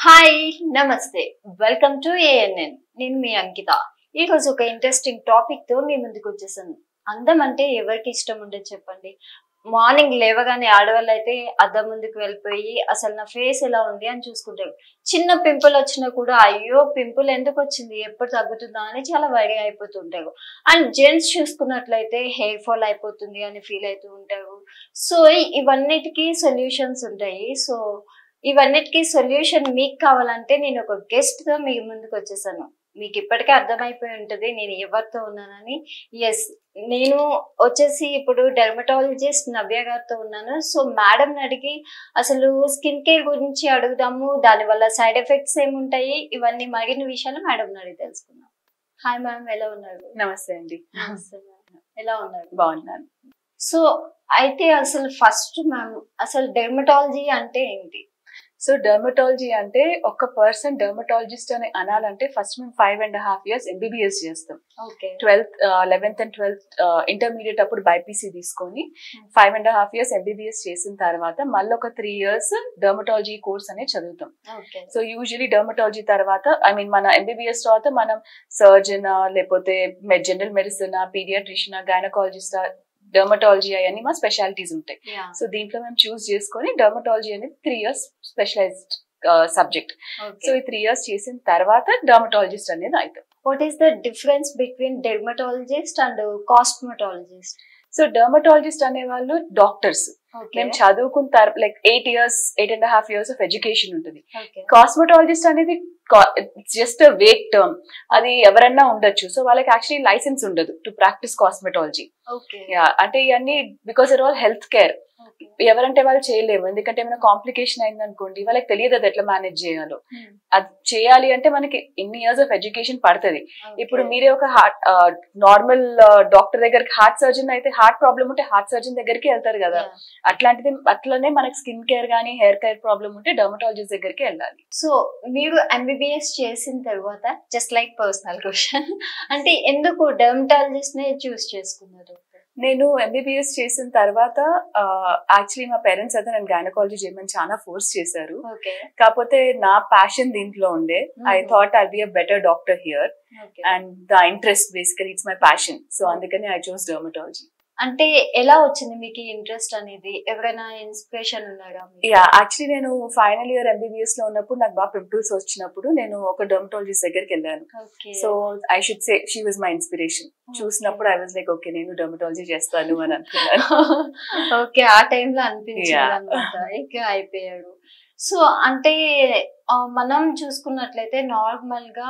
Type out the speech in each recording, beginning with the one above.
Hi నమస్తే welcome to ANN నేను మీ అంకిత ఈ రోజు ఒక ఇంట్రెస్టింగ్ టాపిక్ తో మీ ముందుకు వచ్చేసాను అందం అంటే ఎవరికి ఇష్టం ఉండదు చెప్పండి మార్నింగ్ లేవగానే ఆడవాళ్ళు అయితే అద్దం ముందుకు వెళ్ళిపోయి అసలు నా ఫేస్ ఎలా ఉంది అని చూసుకుంటారు చిన్న పింపుల్ వచ్చినా కూడా అయ్యో పింపుల్ ఎందుకు వచ్చింది ఎప్పుడు తగ్గుతుందా అని చాలా వరి అయిపోతుంటారు అండ్ జెంట్స్ చూసుకున్నట్లయితే హెయిర్ ఫాల్ అయిపోతుంది అని ఫీల్ అవుతూ ఉంటారు సో ఇవన్నిటికీ సొల్యూషన్స్ ఉంటాయి సో ఇవన్నిటికీ సొల్యూషన్ మీకు కావాలంటే నేను ఒక గెస్ట్ తో మీ ముందుకు వచ్చేసాను మీకు ఇప్పటికే అర్థమైపోయి ఉంటది నేను ఎవరితో ఉన్నానని ఎస్ నేను వచ్చేసి ఇప్పుడు డెర్మటాలజిస్ట్ నవ్య గారితో ఉన్నాను సో మేడం అడిగి అసలు స్కిన్ కేర్ గురించి అడుగుదాము దానివల్ల సైడ్ ఎఫెక్ట్స్ ఏముంటాయి ఇవన్నీ మరిన్ని విషయాలు మేడం అడిగి తెలుసుకుందాం హాయ్ మ్యామ్ ఎలా ఉన్నారు నమస్తే అండి నమస్తే మ్యామ్ ఎలా ఉన్నారు బాగున్నాను సో అయితే అసలు ఫస్ట్ మ్యామ్ అసలు డెర్మటాలజీ అంటే ఏంటి సో డర్మటాలజీ అంటే ఒక పర్సన్ డర్మటాలజిస్ట్ అని అనాలంటే ఫస్ట్ మేము five and half years MBBS చేస్తాం okay twelfth eleventh and twelfth intermediate అప్పుడు బైపీసీ తీసుకొని five and half years MBBS చేసిన తర్వాత మళ్ళీ ఒక త్రీ ఇయర్స్ డర్మటాలజీ కోర్స్ అనేది చదువుతాం ఓకే సో యూజువలీ డర్మటాలజీ తర్వాత ఐ మీన్ మన ఎంబీబీఎస్ తర్వాత మనం సర్జన్ లేకపోతే general medicine paediatrician gynaecologist dermatology అవన్నీ మా స్పెషాలిటీస్ ఉంటాయి సో దీంట్లో మేము చూస్ చేసుకొని డర్మటాలజీ అనేది three years specialised subject so ఈ త్రీ ఇయర్స్ చేసిన తర్వాత డర్మటాలజిస్ట్ అనేది అవుతాం what is the difference between dermatologist and cosmetologist so dermatologist అనే వాళ్ళు డాక్టర్స్ మేము చదువుకున్న తర్వాత like eight years eight and half years of education ఉంటుంది కాస్మెటాలజిస్ట్ అనేది జస్ట్ వేక్ టర్మ్ అది ఎవరన్నా ఉండొచ్చు సో వాళ్ళకి యాక్చువల్లీ లైసెన్స్ ఉండదు టు ప్రాక్టీస్ కాస్మెటాలజీ ఓకే అంటే ఇవన్నీ because are all health care ఎవరంటే వాళ్ళు చేయలేము ఎందుకంటే ఏమైనా కాంప్లికేషన్ అయింది అనుకోండి వాళ్ళకి తెలియదు అది ఎట్లా మేనేజ్ చేయాలో అది చేయాలి అంటే మనకి ఎన్ని ఇయర్స్ ఆఫ్ ఎడ్యుకేషన్ పడుతుంది ఇప్పుడు మీరే ఒక హార్ట్ నార్మల్ డాక్టర్ దగ్గరికి హార్ట్ సర్జన్ అయితే హార్ట్ ప్రాబ్లమ్ ఉంటే హార్ట్ సర్జన్ దగ్గరికి వెళ్తారు కదా అట్లాంటిది అట్లనే మనకి స్కిన్ కేర్ గానీ హెయిర్ కేర్ ప్రాబ్లమ్ ఉంటే డర్మటాలజిస్ట్ దగ్గరికి వెళ్ళాలి సో మీరు ఎంబీబీఎస్ చేసిన తర్వాత జస్ట్ లైక్ పర్సనల్ క్వశ్చన్ అంటే ఎందుకు డెర్మటాలజిస్ట్ నే చూస్ చేసుకున్నారు నేను ఎంబీబీఎస్ చేసిన తర్వాత యాక్చువల్లీ మా పేరెంట్స్ అయితే నేను గైనకాలజీ చేయమని చాలా ఫోర్స్ చేశారు ఓకే కాకపోతే నా ప్యాషన్ దీంట్లో ఉండే I thought I be a better doctor here and the interest basically it's my passion so అందుకని ఐ చూస్ డర్మటాలజీ అంటే ఎలా వచ్చింది మీకు ఇంట్రెస్ట్ అనేది ఎవరైనా ఇన్స్పిరేషన్ ఉన్నారా యా యాక్చువల్లీ నేను ఫైనల్ ఇయర్ ఎంబీబీఎస్ లో ఉన్నప్పుడు నాకు బాగా పింపుల్స్ వచ్చినప్పుడు నేను ఒక డర్మటాలజిస్ట్ దగ్గరికి వెళ్ళాను so I should say she was my inspiration చూసినప్పుడు ఐ వాజ్ లైక్ ఓకే నేను డర్మటాలజీ చేస్తాను అని అనుకున్నాను ఓకే ఆ టైంలో అనిపించింది అనమాట ఇక అయిపోయాడు సో అంటే మనం చూసుకున్నట్లయితే నార్మల్ గా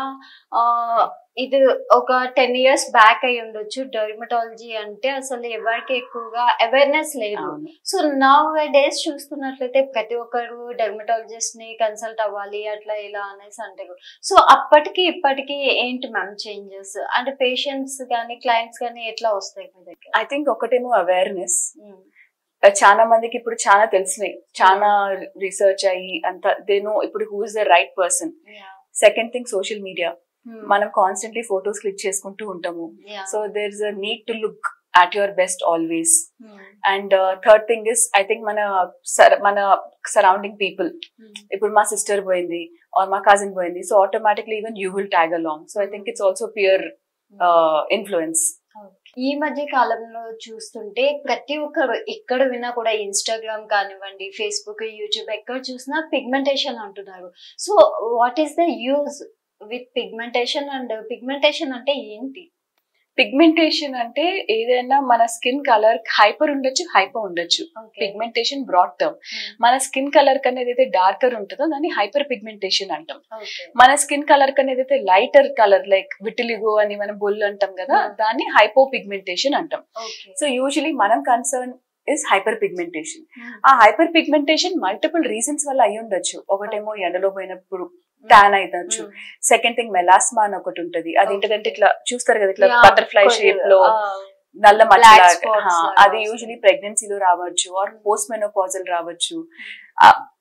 ఇది ఒక టెన్ ఇయర్స్ బ్యాక్ అయి ఉండొచ్చు డర్మటాలజీ అంటే అసలు ఎవరికి ఎక్కువగా అవేర్నెస్ లేదు సో నవ్ డేస్ చూసుకున్నట్లయితే ప్రతి ఒక్కరు డెర్మటాలజిస్ట్ ని కన్సల్ట్ అవ్వాలి అట్లా ఇలా అనేసి అంటారు సో అప్పటికి ఇప్పటికి ఏంటి మ్యామ్ చేంజెస్ అంటే పేషెంట్స్ కానీ క్లయింట్స్ కానీ ఎట్లా వస్తాయి మీ దగ్గర ఐ థింక్ ఒకటేమో అవేర్నెస్ చాలా మందికి ఇప్పుడు చాలా తెలిసినాయి చాలా రీసెర్చ్ అయ్యి అంత దేనో ఇప్పుడు who is the right person second thing social media మనం కాన్స్టెంట్లీ ఫొటోస్ క్లిక్ చేసుకుంటూ ఉంటాము so there is a need to look at your best always and third thing is I think మన మన సరౌండింగ్ పీపుల్ ఇప్పుడు మా sister పోయింది are మా cousin పోయింది so automatically even you will tag along so I think it's also peer influence ఈ మధ్య కాలంలో చూస్తుంటే ప్రతి ఒక్కరు ఎక్కడ విన్నా కూడా ఇన్స్టాగ్రామ్ కానివ్వండి ఫేస్బుక్ యూట్యూబ్ ఎక్కడ చూసినా పిగ్మెంటేషన్ అంటున్నారు so what is the use with pigmentation and pigmentation అంటే ఏంటి పిగ్మెంటేషన్ అంటే ఏదైనా మన స్కిన్ కలర్ హైపర్ ఉండొచ్చు హైపర్ ఉండొచ్చు పిగ్మెంటేషన్ బ్రాడ్ టర్మ్ మన స్కిన్ కలర్ కన్నా ఏదైతే డార్కర్ ఉంటుందో దాన్ని హైపర్ పిగ్మెంటేషన్ అంటాం మన స్కిన్ కలర్ కన్నా ఏదైతే లైటర్ కలర్ లైక్ విటిలిగో అని మనం బొల్లు అంటాం కదా దాన్ని హైపో పిగ్మెంటేషన్ అంటాం సో యూజువలీ మనం కన్సర్న్ ఇస్ హైపర్ పిగ్మెంటేషన్ ఆ హైపర్ పిగ్మెంటేషన్ మల్టిపుల్ రీజన్స్ వల్ల అయి ఉండొచ్చు ఒకటేమో ఎండలో పోయినప్పుడు ట్యాన్ అయితచ్చు సెకండ్ థింగ్ మెలాస్మా అని ఒకటి ఉంటది అది ఏంటంటే ఇట్లా చూస్తారు కదా ఇట్లా బటర్ఫ్లై షేప్ లో నల్ల మచ్చ అది యూజువలీ ప్రెగ్నెన్సీలో రావచ్చు ఆర్ పోస్ట్ మెనోపాజల్ రావచ్చు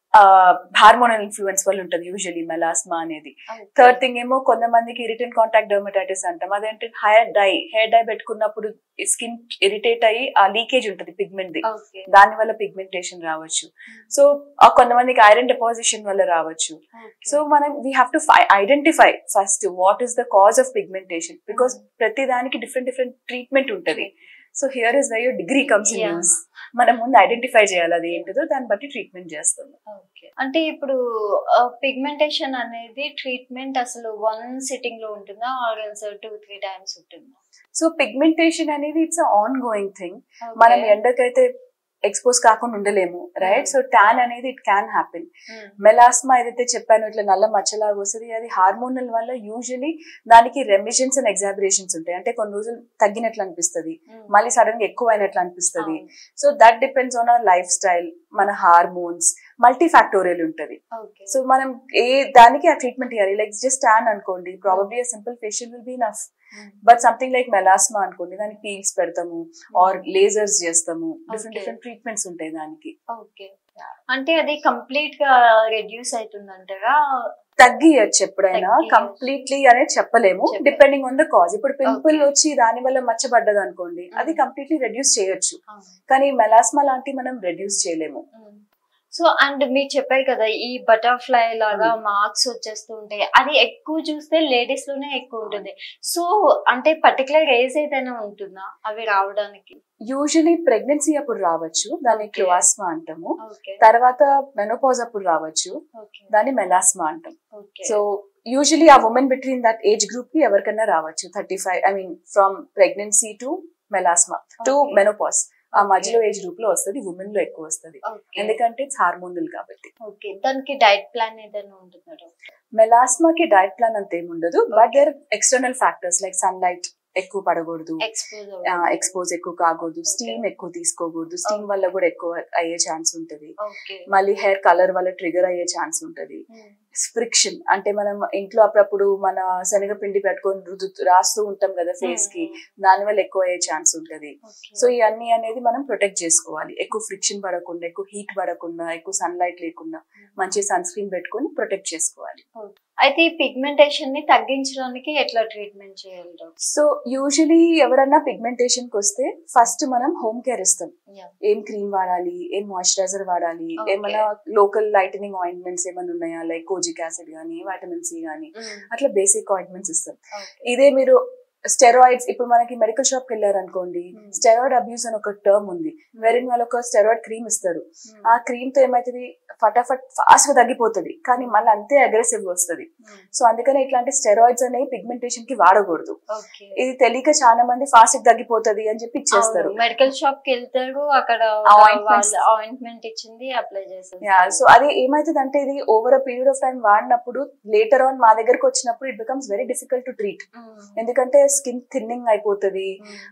హార్మోనల్ ఇన్ఫ్లుయెన్స్ వల్ల ఉంటుంది యూజువలీ మెలాస్మా అనేది థర్డ్ థింగ్ ఏమో కొంతమందికి ఇరిటెంట్ కాంటాక్ట్ డర్మటైటిస్ అంటాం అదేంటి హెయిర్ డై హెయిర్ డై పెట్టుకున్నప్పుడు స్కిన్ ఇరిటేట్ అయ్యి ఆ లీకేజ్ ఉంటుంది పిగ్మెంట్ ది ఓకే దాని వల్ల పిగ్మెంటేషన్ రావచ్చు సో కొంతమందికి ఐరన్ డిపాజిషన్ వల్ల రావచ్చు సో మనం we have to identify first what is the cause of pigmentation because ప్రతి దానికి డిఫరెంట్ డిఫరెంట్ ట్రీట్మెంట్ ఉంటుంది so here is why your degree comes in Yeah. యూస్ మనం ముందు ఐడెంటిఫై చేయాలి అది ఏంటిదో దాన్ని బట్టి ట్రీట్మెంట్ చేస్తాం ఓకే అంటే ఇప్పుడు పిగ్మెంటేషన్ అనేది ట్రీట్మెంట్ అసలు వన్ సిట్టింగ్ లో ఉంటుందా ఆర్ టూ త్రీ టైమ్స్ ఉంటుందా సో పిగ్మెంటేషన్ అనేది ఇట్స్ ఆన్ గోయింగ్ థింగ్ మనం ఎండకైతే ఎక్స్పోజ్ కాకుండా ఉండలేము రైట్ సో ట్యాన్ అనేది ఇట్ క్యాన్ హ్యాపెన్ మెలాస్మా ఏదైతే చెప్పాను ఇట్లా నల్ల మచ్చలాగా వస్తుంది అది హార్మోనల్ వల్ల యూజువలీ దానికి రెమిషన్స్ అండ్ ఎగ్జాబరేషన్స్ ఉంటాయి అంటే కొన్ని రోజులు తగ్గినట్లు అనిపిస్తుంది మళ్ళీ సడన్ గా ఎక్కువ అయినట్లు అనిపిస్తుంది so that depends on our lifestyle మన హార్మోన్స్ మల్టీ ఫ్యాక్టోరియల్ ఉంటది ఓకే సో మనం ఏ దానికి ఆ ట్రీట్మెంట్ ఇవ్వాలి లైక్ జస్ట్ ట్యాన్ అనుకోండి probably simple facial will be enough but something like melasma అనుకోండి దానికి పీల్స్ పెడతాము ఆర్ లేజర్స్ చేస్తాము డిఫరెంట్ Okay. డిఫరెంట్ ట్రీట్మెంట్స్ ఉంటాయి దానికి ఓకే అంటే అది కంప్లీట్ గా రెడ్యూస్ అవుతుందంటారా తగ్గియచ్చు ఎప్పుడైనా తగ్గియచ్చు. కంప్లీట్లీ అనేది చెప్పలేము చెప్పలేము. డిపెండింగ్ ఆన్ ద కాజ్ ఇప్పుడు పింపుల్ Okay. వచ్చి దాని వల్ల మచ్చబడ్డది అనుకోండి అది Mm. కంప్లీట్లీ రెడ్యూస్ చేయొచ్చు కానీ మెలాస్మా లాంటి మనం రెడ్యూస్ చేయలేము సో అండ్ మీరు చెప్పారు కదా ఈ బటర్ఫ్లై లాగా మార్క్స్ వచ్చేస్తూ ఉంటాయి అది ఎక్కువ చూస్తే లేడీస్ లోనే ఎక్కువ ఉంటుంది సో అంటే పర్టికులర్ ఏజ్ ఏదైనా ఉంటుందా అవి రావడానికి యూజువలీ ప్రెగ్నెన్సీ అప్పుడు రావచ్చు దాన్ని Okay. క్లోవాస్మా అంటాము ఓకే తర్వాత మెనోపాజ్ అప్పుడు రావచ్చు ఓకే దాన్ని మెలాస్మా అంటాం ఓకే సో యూజువలీ ఆ women between that age group కి ఎవరికైనా రావచ్చు thirty five I mean from pregnancy to melasma to Okay. Menopause ఆ మధ్యలో ఏజ్ గ్రూప్ లో వస్తుంది ఉమెన్ లో ఎక్కువ వస్తుంది ఓకే ఎందుకంటే ఇట్స్ హార్మోనల్ కాబట్టి ఓకే దానికి డైట్ ప్లాన్ ఏదైనా ఉంటుందా డాక్టర్ మెలాస్మాకి డైట్ ప్లాన్ అంత ఏమి ఉండదు but there external factors like sunlight ఎక్కువ పడకూడదు ఎక్స్పోజ్ ఎక్స్పోజ్ ఎక్కువ కాకూడదు స్టీమ్ ఎక్కువ తీసుకోకూడదు స్టీమ్ Okay. వల్ల కూడా ఎక్కువ అయ్యే ఛాన్స్ ఉంటది ఓకే మళ్ళీ హెయిర్ కలర్ వల్ల ట్రిగర్ అయ్యే ఛాన్స్ ఉంటది ఫ్రిక్షన్ అంటే మనం ఇంట్లో అప్పుడప్పుడు మన శనగపిండి పెట్టుకొని రుదు రాస్తూ ఉంటాం కదా ఫేస్ కి దాని వల్ల ఎక్కువ అయ్యే ఛాన్స్ ఉంటది సో ఇవన్నీ అనేది మనం ప్రొటెక్ట్ చేసుకోవాలి ఎక్కువ ఫ్రిక్షన్ పడకుండా ఎక్కువ హీట్ పడకుండా ఎక్కువ సన్ లైట్ లేకుండా మంచి సన్ స్క్రీన్ పెట్టుకొని ప్రొటెక్ట్ చేసుకోవాలి అయితే ఈ పిగ్మెంటేషన్ ని తగ్గించడానికి ఎట్లా ట్రీట్మెంట్ చేయాలి డాక్టర్ సో యూజువలీ ఎవరన్నా పిగ్మెంటేషన్ కి వస్తే ఫస్ట్ మనం హోమ్ కేర్ ఇస్తాం ఏం క్రీమ్ వాడాలి ఏం మాయిశ్చరైజర్ వాడాలి Okay. ఏమైనా లోకల్ లైటనింగ్ ఆయింట్మెంట్స్ ఏమైనా ఉన్నాయా లైక్ కోజిక్ యాసిడ్ గానీ వైటమిన్ సి గానీ అట్లా బేసిక్ ఆయింట్మెంట్స్ ఇస్తాం ఇదే మీరు స్టెరాయిడ్స్ ఇప్పుడు మనకి మెడికల్ షాప్ కి వెళ్ళారు అనుకోండి Hmm. స్టెరాయిడ్ అబ్యూస్ అని ఒక టర్మ్ ఉంది వెరిన్ వాళ్ళు ఒక స్టెరాయిడ్ క్రీమ్ ఇస్తారు ఆ క్రీమ్ తో ఏమైతుంది ఫటాఫట్ ఫాస్ట్ గా తగ్గిపోతుంది కానీ మళ్ళీ అంతే అగ్రెసివ్ వస్తుంది సో అందుకనే ఇట్లాంటి స్టెరాయిడ్స్ అనేవి పిగ్మెంటేషన్ కి వాడకూడదు ఓకే ఇది తెలియక చాలా మంది ఫాస్ట్ గా తగ్గిపోతుంది అని చెప్పి ఇచ్చేస్తారు మెడికల్ షాప్ కి వెళ్తారు అక్కడ Ointments. ఆయింట్మెంట్ ఇచ్చింది అప్లై చేస్తారు యా సో అది ఏమైతుంది అంటే ఇది over a period of time వాడినప్పుడు లేటర్ ఆన్ మా దగ్గరకు వచ్చినప్పుడు it becomes very difficult to treat ఎందుకంటే స్కిన్ థిన్నింగ్ అయిపోతుంది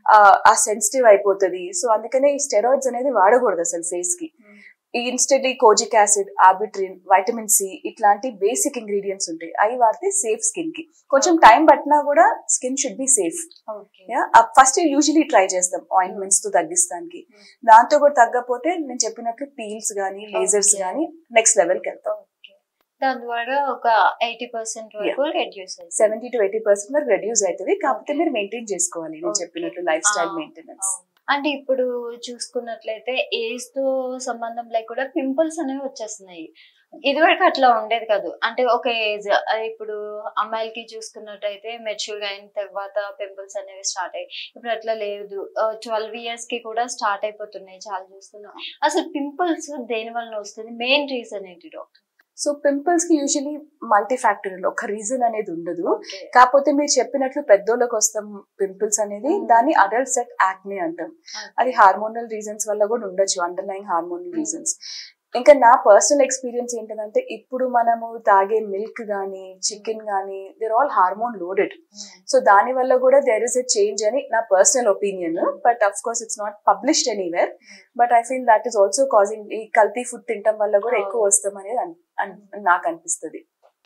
ఆ సెన్సిటివ్ అయిపోతుంది సో అందుకనే ఈ స్టెరాయిడ్స్ అనేది వాడకూడదు అసలు ఫేస్ కి ఈ instant kojic acid arbutin vitamin C ఇట్లాంటి బేసిక్ ఇంగ్రీడియంట్స్ ఉంటాయి అవి వాడితే సేఫ్ స్కిన్ కి కొంచెం టైం పట్టినా కూడా skin should be safe okay first usually try చేస్తాం ఆయింట్మెంట్స్ తో తగ్గిస్తానికి దాంతో కూడా తగ్గపోతే నేను చెప్పినట్లు పీల్స్ గానీ లేజర్స్ Okay. గానీ నెక్స్ట్ లెవెల్ కి వెళ్తాం దాని ద్వారా ఒక ఎయిటీ పర్సెంట్ వరకు రెడ్యూస్ అవుతుంది సెవెంటీ టు ఎయిటీ పర్సెంట్ వరకు రెడ్యూస్ అవుతుంది కాకపోతే Okay. మీరు మెయింటైన్ చేసుకోవాలి నేను Okay. చెప్పినట్లు లైఫ్ స్టైల్ Ah. మెయింటెనెన్స్ అంటే ఇప్పుడు చూసుకున్నట్లయితే ఏజ్ తో సంబంధం లేకుండా పింపుల్స్ అనేవి వచ్చేస్తున్నాయి ఇదివరకు అట్లా ఉండేది కాదు అంటే ఒక ఏజ్ ఇప్పుడు అమ్మాయిలకి చూసుకున్నట్టయితే మెచ్యూర్ అయిన తర్వాత పింపుల్స్ అనేవి స్టార్ట్ అయ్యాయి ఇప్పుడు అట్లా లేదు ట్వెల్వ్ ఇయర్స్ కి కూడా స్టార్ట్ అయిపోతున్నాయి చాలా చూస్తున్నాం అసలు పింపుల్స్ దేని వలన వస్తుంది మెయిన్ రీజన్ ఏంటి డాక్టర్ సో పింపుల్స్ కి యూజువలీ మల్టీ ఫ్యాక్టరీలో ఒక రీజన్ అనేది ఉండదు కాకపోతే మీరు చెప్పినట్లు పెద్దోళ్ళకి వస్తాం పింపుల్స్ అనేది Hmm. దాన్ని అడల్ట్ సెట్ యాక్నే అంటాం అది హార్మోనల్ రీజన్స్ వల్ల కూడా ఉండొచ్చు అండర్లైన్ హార్మోనల్ Hmm. రీజన్స్ ఇంకా నా పర్సనల్ ఎక్స్పీరియన్స్ ఏంటంటే ఇప్పుడు మనము తాగే మిల్క్ గానీ చికెన్ గానీ there all hormone loaded so దాని వల్ల కూడా దేర్ ఇస్ ఎ చేంజ్ అని నా personal opinion but of course it's not published anywhere but I feel that is also causing ఈ కల్తీ ఫుడ్ తినటం వల్ల కూడా ఎక్కువ అవును. వస్తాం అనేది అన్- అన్- నాకు అనిపిస్తుంది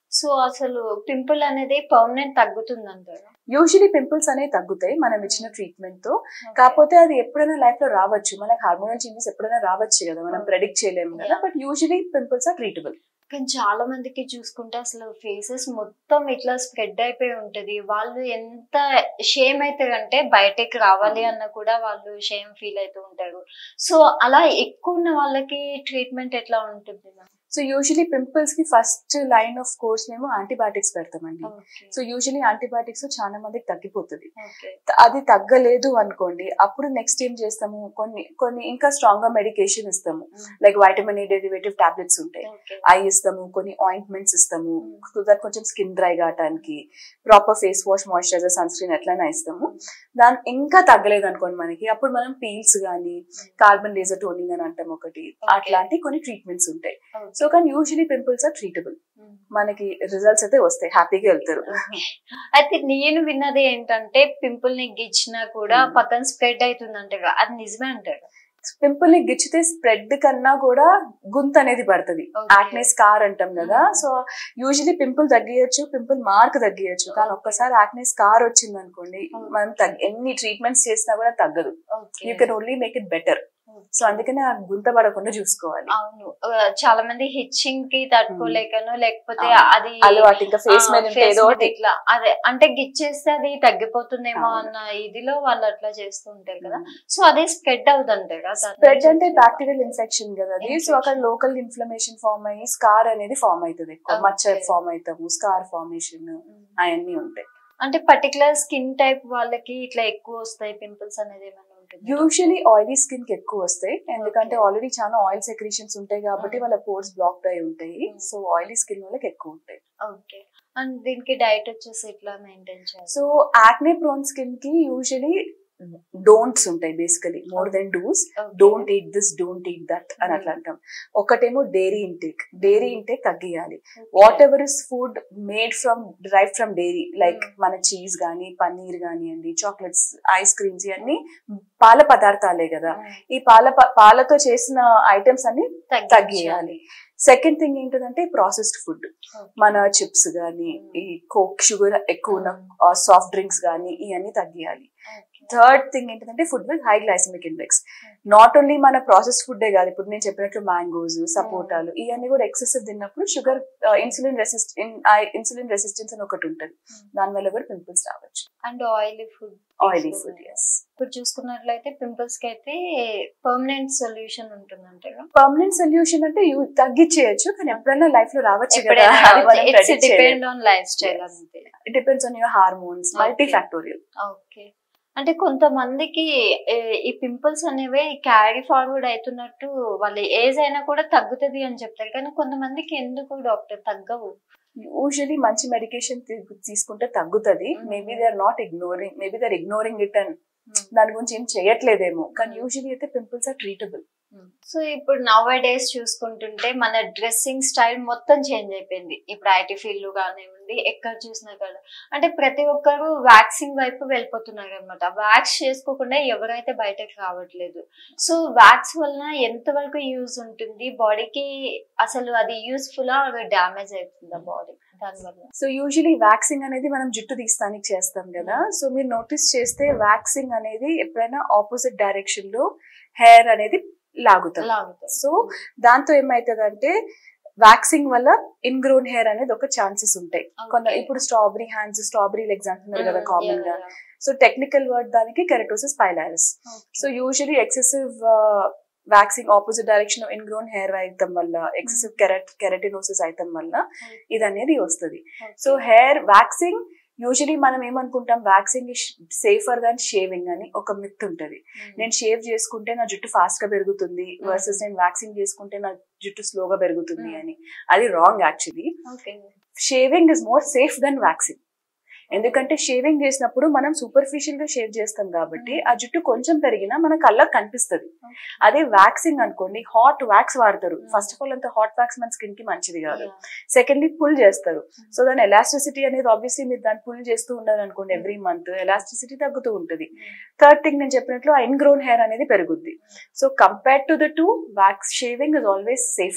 సో అసలు పింపుల్ అనేది పర్మనెంట్ తగ్గుతుంది అంటారా యూజువలీ పింపుల్స్ అనేవి తగ్గుతాయి మనం ఇచ్చిన ట్రీట్మెంట్ తో కాకపోతే అది ఎప్పుడైనా లైఫ్ లో రావచ్చు మనకి హార్మోనల్ చేంజెస్ ఎప్పుడైనా రావచ్చు కదా మనం Okay. ప్రెడిక్ట్ చేయలేము కదా Yeah. But usually pimples are treatable కానీ చాలా మందికి చూసుకుంటే అసలు ఫేసెస్ మొత్తం ఇట్లా స్ప్రెడ్ అయిపోయి ఉంటది వాళ్ళు ఎంత షేమ్ అవుతారంటే బయటకి రావాలి అన్న కూడా వాళ్ళు షేమ్ ఫీల్ అవుతూ ఉంటారు సో అలా ఎక్కువ ఉన్న వాళ్ళకి ట్రీట్మెంట్ ఎట్లా ఉంటుంది సో యూజువలీ పింపుల్స్ కి ఫస్ట్ లైన్ ఆఫ్ కోర్స్ మేము యాంటీబయాటిక్స్ పెడతామండి సో యూజువలీ యాంటీబయాటిక్స్ చాలా మందికి తగ్గిపోతుంది అది తగ్గలేదు అనుకోండి అప్పుడు నెక్స్ట్ ఏం చేస్తాము కొన్ని కొన్ని ఇంకా స్ట్రాంగ్ గా మెడికేషన్ ఇస్తాము like vitamin A derivative tablets ఉంటాయి ఐ ఇస్తాము కొన్ని ఆయింట్మెంట్స్ ఇస్తాము Mm. సో దట్ కొంచెం స్కిన్ డ్రై కావటానికి proper face wash moisturiser sunscreen ఎట్లయినా ఇస్తాము దాని ఇంకా తగ్గలేదు అనుకోండి మనకి అప్పుడు మనం పీల్స్ గానీ కార్బన్ లేజర్ టోనింగ్ అని అంటాం ఒకటి అట్లాంటి కొన్ని ట్రీట్మెంట్స్ ఉంటాయి సో కానీ యూజువలీ పింపుల్స్ ఆర్ ట్రీటబుల్ మనకి రిజల్ట్స్ అయితే వస్తాయి హ్యాపీగా వెళ్తారు అయితే నేను విన్నది ఏంటంటే పింపుల్ ని గిచ్చినా కూడా Hmm. పక్కన స్ప్రెడ్ అవుతుంది అంటారు అది నిజమే అంటారు పింపుల్ ని గిచ్చితే స్ప్రెడ్ కన్నా కూడా గుంత అనేది పడుతుంది Okay. యాక్నే స్కార్ అంటాం కదా Mhm. సో యూజువలీ పింపుల్ తగ్గియచ్చు పింపుల్ మార్క్ తగ్గియచ్చు కానీ ఒక్కసారి యాక్నే స్కార్ వచ్చింది అనుకోండి Okay. మనం తగ్గ- ఎన్ని ట్రీట్మెంట్స్ చేసినా కూడా తగ్గదు you can only make it better so అందుకనే ఆ గుంత పడకుండా చూసుకోవాలి అవును ఆ, చాలా మంది హిచ్చింగ్ కి తట్టుకోలేకను లేకపోతే అవును. అది అలవాటు ఇంకా ఫేస్ ఆ, మీద ఉంటే face ఏదో మీద ఒకటి ఇట్లా అదే అంటే గిచ్చేస్తే అది తగ్గిపోతుందేమో అవును. అన్న ఇదిలో వాళ్ళు అట్లా చేస్తూ ఉంటారు కదా సో అది స్ప్రెడ్ అవుతుంది కదా స్ప్రెడ్ అంటే బ్యాక్టీరియల్ ఇన్ఫెక్షన్ కదా అది సో Infection. అక్కడ లోకల్ ఇన్ఫ్లమేషన్ ఫామ్ అయ్యి స్కార్ అనేది ఫామ్ అవుతుంది ఎక్కువ Okay. మచ్చర్ ఫామ్ అవుతాము స్కార్ ఫార్మేషన్ అవన్నీ ఉంటాయి అంటే పర్టికులర్ స్కిన్ టైప్ వాళ్ళకి ఇట్లా ఎక్కువ వస్తాయి పింపుల్స్ అనేది ఏమైనా ఉంటుంది యూజువలీ ఆయిలీ స్కిన్ కి ఎక్కువ వస్తాయి ఎందుకంటే ఆల్రెడీ చాలా ఆయిల్ సెక్రీషన్స్ ఉంటాయి కాబట్టి Mm. వాళ్ళ పోర్స్ బ్లాక్డ్ అయి ఉంటాయి Mm. సో ఆయిలీ స్కిన్ వాళ్ళకి ఎక్కువ ఉంటాయి ఓకే అండ్ దీనికి డైట్ వచ్చేసి ఎట్లా మెయింటైన్ చేయాలి సో యాక్నే ప్రోన్ స్కిన్ కి యూజువలీ డోంట్స్ ఉంటాయి basically more than dos don't eat this don't eat that అని అట్లా అంటాం ఒకటేమో డైరీ ఇంటేక్ డైరీ ఇంటేక్ తగ్గియాలి whatever is food made from derived from dairy like Mm. మన cheese గానీ పన్నీర్ కానివ్వండి చాక్లెట్స్ ఐస్ క్రీమ్స్ ఇవన్నీ పాల పదార్థాలే కదా ఈ పాల ప- పాలతో చేసిన ఐటమ్స్ అన్ని తగ్గియాలి సెకండ్ థింగ్ ఏంటంటే ప్రాసెస్డ్ ఫుడ్ మన చిప్స్ గానీ ఈ కోక్ షుగర్ ఎక్కువ ఉన్న సాఫ్ట్ డ్రింక్స్ గానీ ఇవన్నీ తగ్గియాలి థర్డ్ థింగ్ ఏంటంటే food with high glycaemic index not only మన ప్రాసెస్ ఫుడ్డే కాదు ఇప్పుడు నేను చెప్పినట్లు మ్యాంగోస్ సపోటాలు ఇవన్నీ కూడా ఎక్సెసివ్ తిన్నప్పుడు sugar insulin resist insulin resistance అని ఒకటి ఉంటుంది దానివల్ల కూడా పింపుల్స్ రావచ్చు and oily food oily food is ఇప్పుడు చూసుకున్నట్లయితే పింపుల్స్ కి అయితే పర్మనెంట్ సొల్యూషన్ ఉంటుందంటే పర్మనెంట్ సొల్యూషన్ అంటే you- తగ్గిచ్చేయచ్చు కానీ ఎప్పుడైనా లైఫ్ లో రావచ్చు కదా అది మనం ఇట్స్ predict చేయలేం. Depend on lifestyle Yes. అంతే It depends on your hormones, Okay. multifactorial. Okay అంటే కొంతమందికి ఏ- ఈ పింపుల్స్ అనేవి క్యారీ ఫార్వర్డ్ అవుతున్నట్టు వాళ్ళ ఏజ్ అయినా కూడా తగ్గుతుంది అని చెప్తారు కానీ కొంతమందికి ఎందుకు డాక్టర్ తగ్గవు యూజువలీ మంచి మెడికేషన్ తీసుకుంటే తగ్గుతుంది Mhm. Maybe they are not ignoring maybe they are ignoring it and దాని గురించి ఏం చేయట్లేదేమో కానీ Mhm. యూజువలీ అయితే పింపుల్స్ ఆర్ ట్రీటబుల్ సో ఇప్పుడు నవ్ డేస్ చూసుకుంటుంటే మన డ్రెస్సింగ్ స్టైల్ మొత్తం చేంజ్ అయిపోయింది ఇప్పుడు ఐటీ ఫీల్డ్ కానివ్వండి ఎక్కడ చూసినా కదా అంటే ప్రతి ఒక్కరు వ్యాక్సింగ్ వైపు వెళ్ళిపోతున్నారు అనమాట వ్యాక్స్ చేసుకోకుండా ఎవరైతే బయటకు రావట్లేదు సో వ్యాక్స్ వలన ఎంత వరకు యూజ్ ఉంటుంది బాడీకి అసలు అది యూస్ఫుల్ డ్యామేజ్ అవుతుందా బాడీ దానివల్ల సో యూజువలీ వ్యాక్సింగ్ అనేది మనం జుట్టు తీస్తానికి చేస్తాం కదా సో మీరు నోటీస్ చేస్తే వ్యాక్సింగ్ అనేది ఎప్పుడైనా ఆపోజిట్ డైరెక్షన్ లో హెయిర్ అనేది లాగుతాం లాగుతుంది సో దాంతో ఏమైతుందంటే వ్యాక్సింగ్ వల్ల ఇన్గ్రోన్ హెయిర్ అనేది ఒక ఛాన్సెస్ ఉంటాయి కొంత Okay. ఇప్పుడు స్ట్రాబెరీ హ్యాండ్స్ స్ట్రాబెరీ లెగ్స్ అంటున్నారు కదా Mm, కామన్ yeah, గా yeah. సో టెక్నికల్ వర్డ్ దానికి keratosis pilaris Okay. So usually excessive waxing opposite direction ingrown hair అయితం వల్ల ఎక్సెసివ్ కెరట్ కెరటినోసిస్ అయితం వల్ల ఇది అనేది వస్తుంది Okay. So hair waxing usually మనం ఏమనుకుంటాం వ్యాక్సింగ్ సేఫర్ దాన్ షేవింగ్ అని ఒక మిత్ ఉంటది Mm. నేను షేవ్ చేసుకుంటే నా జుట్టు ఫాస్ట్ గా పెరుగుతుంది Mm. వర్సెస్ నేను వ్యాక్సింగ్ చేసుకుంటే నా జుట్టు స్లోగా పెరుగుతుంది Mm. అని అది wrong actually Okay. Shaving is more safe than waxing ఎందుకంటే షేవింగ్ చేసినప్పుడు మనం సూపర్ఫిషియల్ గా షేవ్ చేస్తాం కాబట్టి Mm. ఆ జుట్టు కొంచెం పెరిగినా మన కళ్ళకి కనిపిస్తుంది అదే వ్యాక్సింగ్ అనుకోండి హాట్ వ్యాక్స్ వాడతారు Mm. ఫస్ట్ ఆఫ్ ఆల్ అంత హాట్ వ్యాక్స్ మన స్కిన్ కి మంచిది కాదు Yeah. సెకండ్లీ పుల్ చేస్తారు Mm. సో దాని ఎలాస్టిసిటీ అనేది ఆబ్వియస్లీ మీరు దాన్ని పుల్ చేస్తూ ఉన్నారు అనుకోండి ఎవ్రీ మంత్ ఎలాస్టిసిటీ తగ్గుతూ ఉంటుంది థర్డ్ థింగ్ నేను చెప్పినట్లు ఇన్గ్రోన్ హెయిర్ అనేది పెరుగుద్ది so compare to the to wax shaving is always safer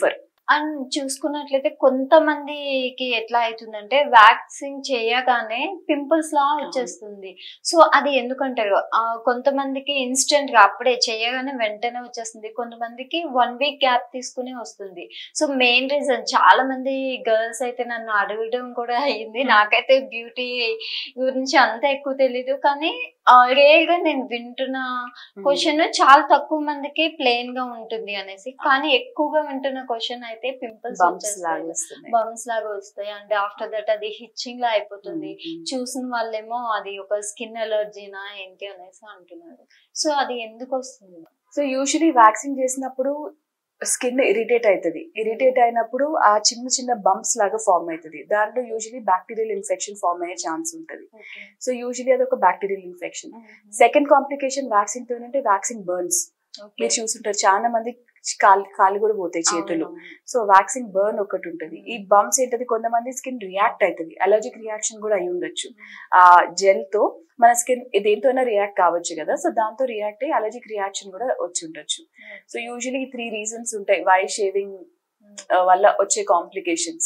and చూసుకున్నట్లయితే కొంతమందికి ఎట్లా అవుతుందంటే వ్యాక్సిన్ చేయగానే పింపుల్స్ లా వచ్చేస్తుంది సో అది ఎందుకంటారు ఆ, కొంతమందికి ఇన్స్టెంట్ గా అప్పుడే చేయగానే వెంటనే వచ్చేస్తుంది కొంతమందికి వన్ వీక్ గ్యాప్ తీసుకుని వస్తుంది సో మెయిన్ రీజన్ చాలా మంది గర్ల్స్ అయితే నన్ను అడగడం కూడా అయ్యింది నాకైతే బ్యూటీ గురించి అంత ఎక్కువ తెలీదు కానీ రియల్ గా నేను వింటున్న క్వశ్చన్ చాలా తక్కువ మందికి ప్లెయిన్ గా ఉంటుంది అనేసి కానీ ఎక్కువగా వింటున్న క్వశ్చన్ అయితే పింపుల్స్ బంప్స్ లాగా వస్తున్నాయి బమ్స్ లాగా వస్తాయి అంటే ఆఫ్టర్ దట్ అది హిచ్చింగ్ లా అయిపోతుంది చూసిన వాళ్ళేమో అది ఒక స్కిన్ ఎలర్జీనా ఏంటి అనేసి అంటున్నారు సో అది ఎందుకు వస్తుంది సో యూజువలీ వ్యాక్సిన్ చేసినప్పుడు స్కిన్ ఇరిటేట్ అవుతుంది ఇరిటేట్ అయినప్పుడు ఆ చిన్న చిన్న బంప్స్ లాగా ఫార్మ్ అవుతుంది దాంట్లో యూజువలీ బ్యాక్టీరియల్ ఇన్ఫెక్షన్ ఫార్మ్ అయ్యే ఛాన్స్ ఉంటుంది సో యూజువలీ అది ఒక bacterial infection second complication waxing తో అంటే వ్యాక్సిన్ బర్న్స్ మీరు చూసుంటారు చాలా మంది కాలు కాలు కూడా పోతాయి చేతులు సో వ్యాక్సిన్ బర్న్ ఒకటి ఉంటుంది ఈ బంప్స్ ఏంటది కొంతమంది స్కిన్ రియాక్ట్ అవుతుంది అలర్జిక్ రియాక్షన్ కూడా అయి ఉండొచ్చు ఆ జెల్ తో మన స్కిన్ దేంతోనే రియాక్ట్ కావచ్చు కదా సో దాంతో రియాక్ట్ అయ్యి అలర్జిక్ రియాక్షన్ కూడా వచ్చి ఉండొచ్చు సో యూజువలీ త్రీ రీజన్స్ ఉంటాయి వై షేవింగ్ వల్ల వచ్చే కాంప్లికేషన్స్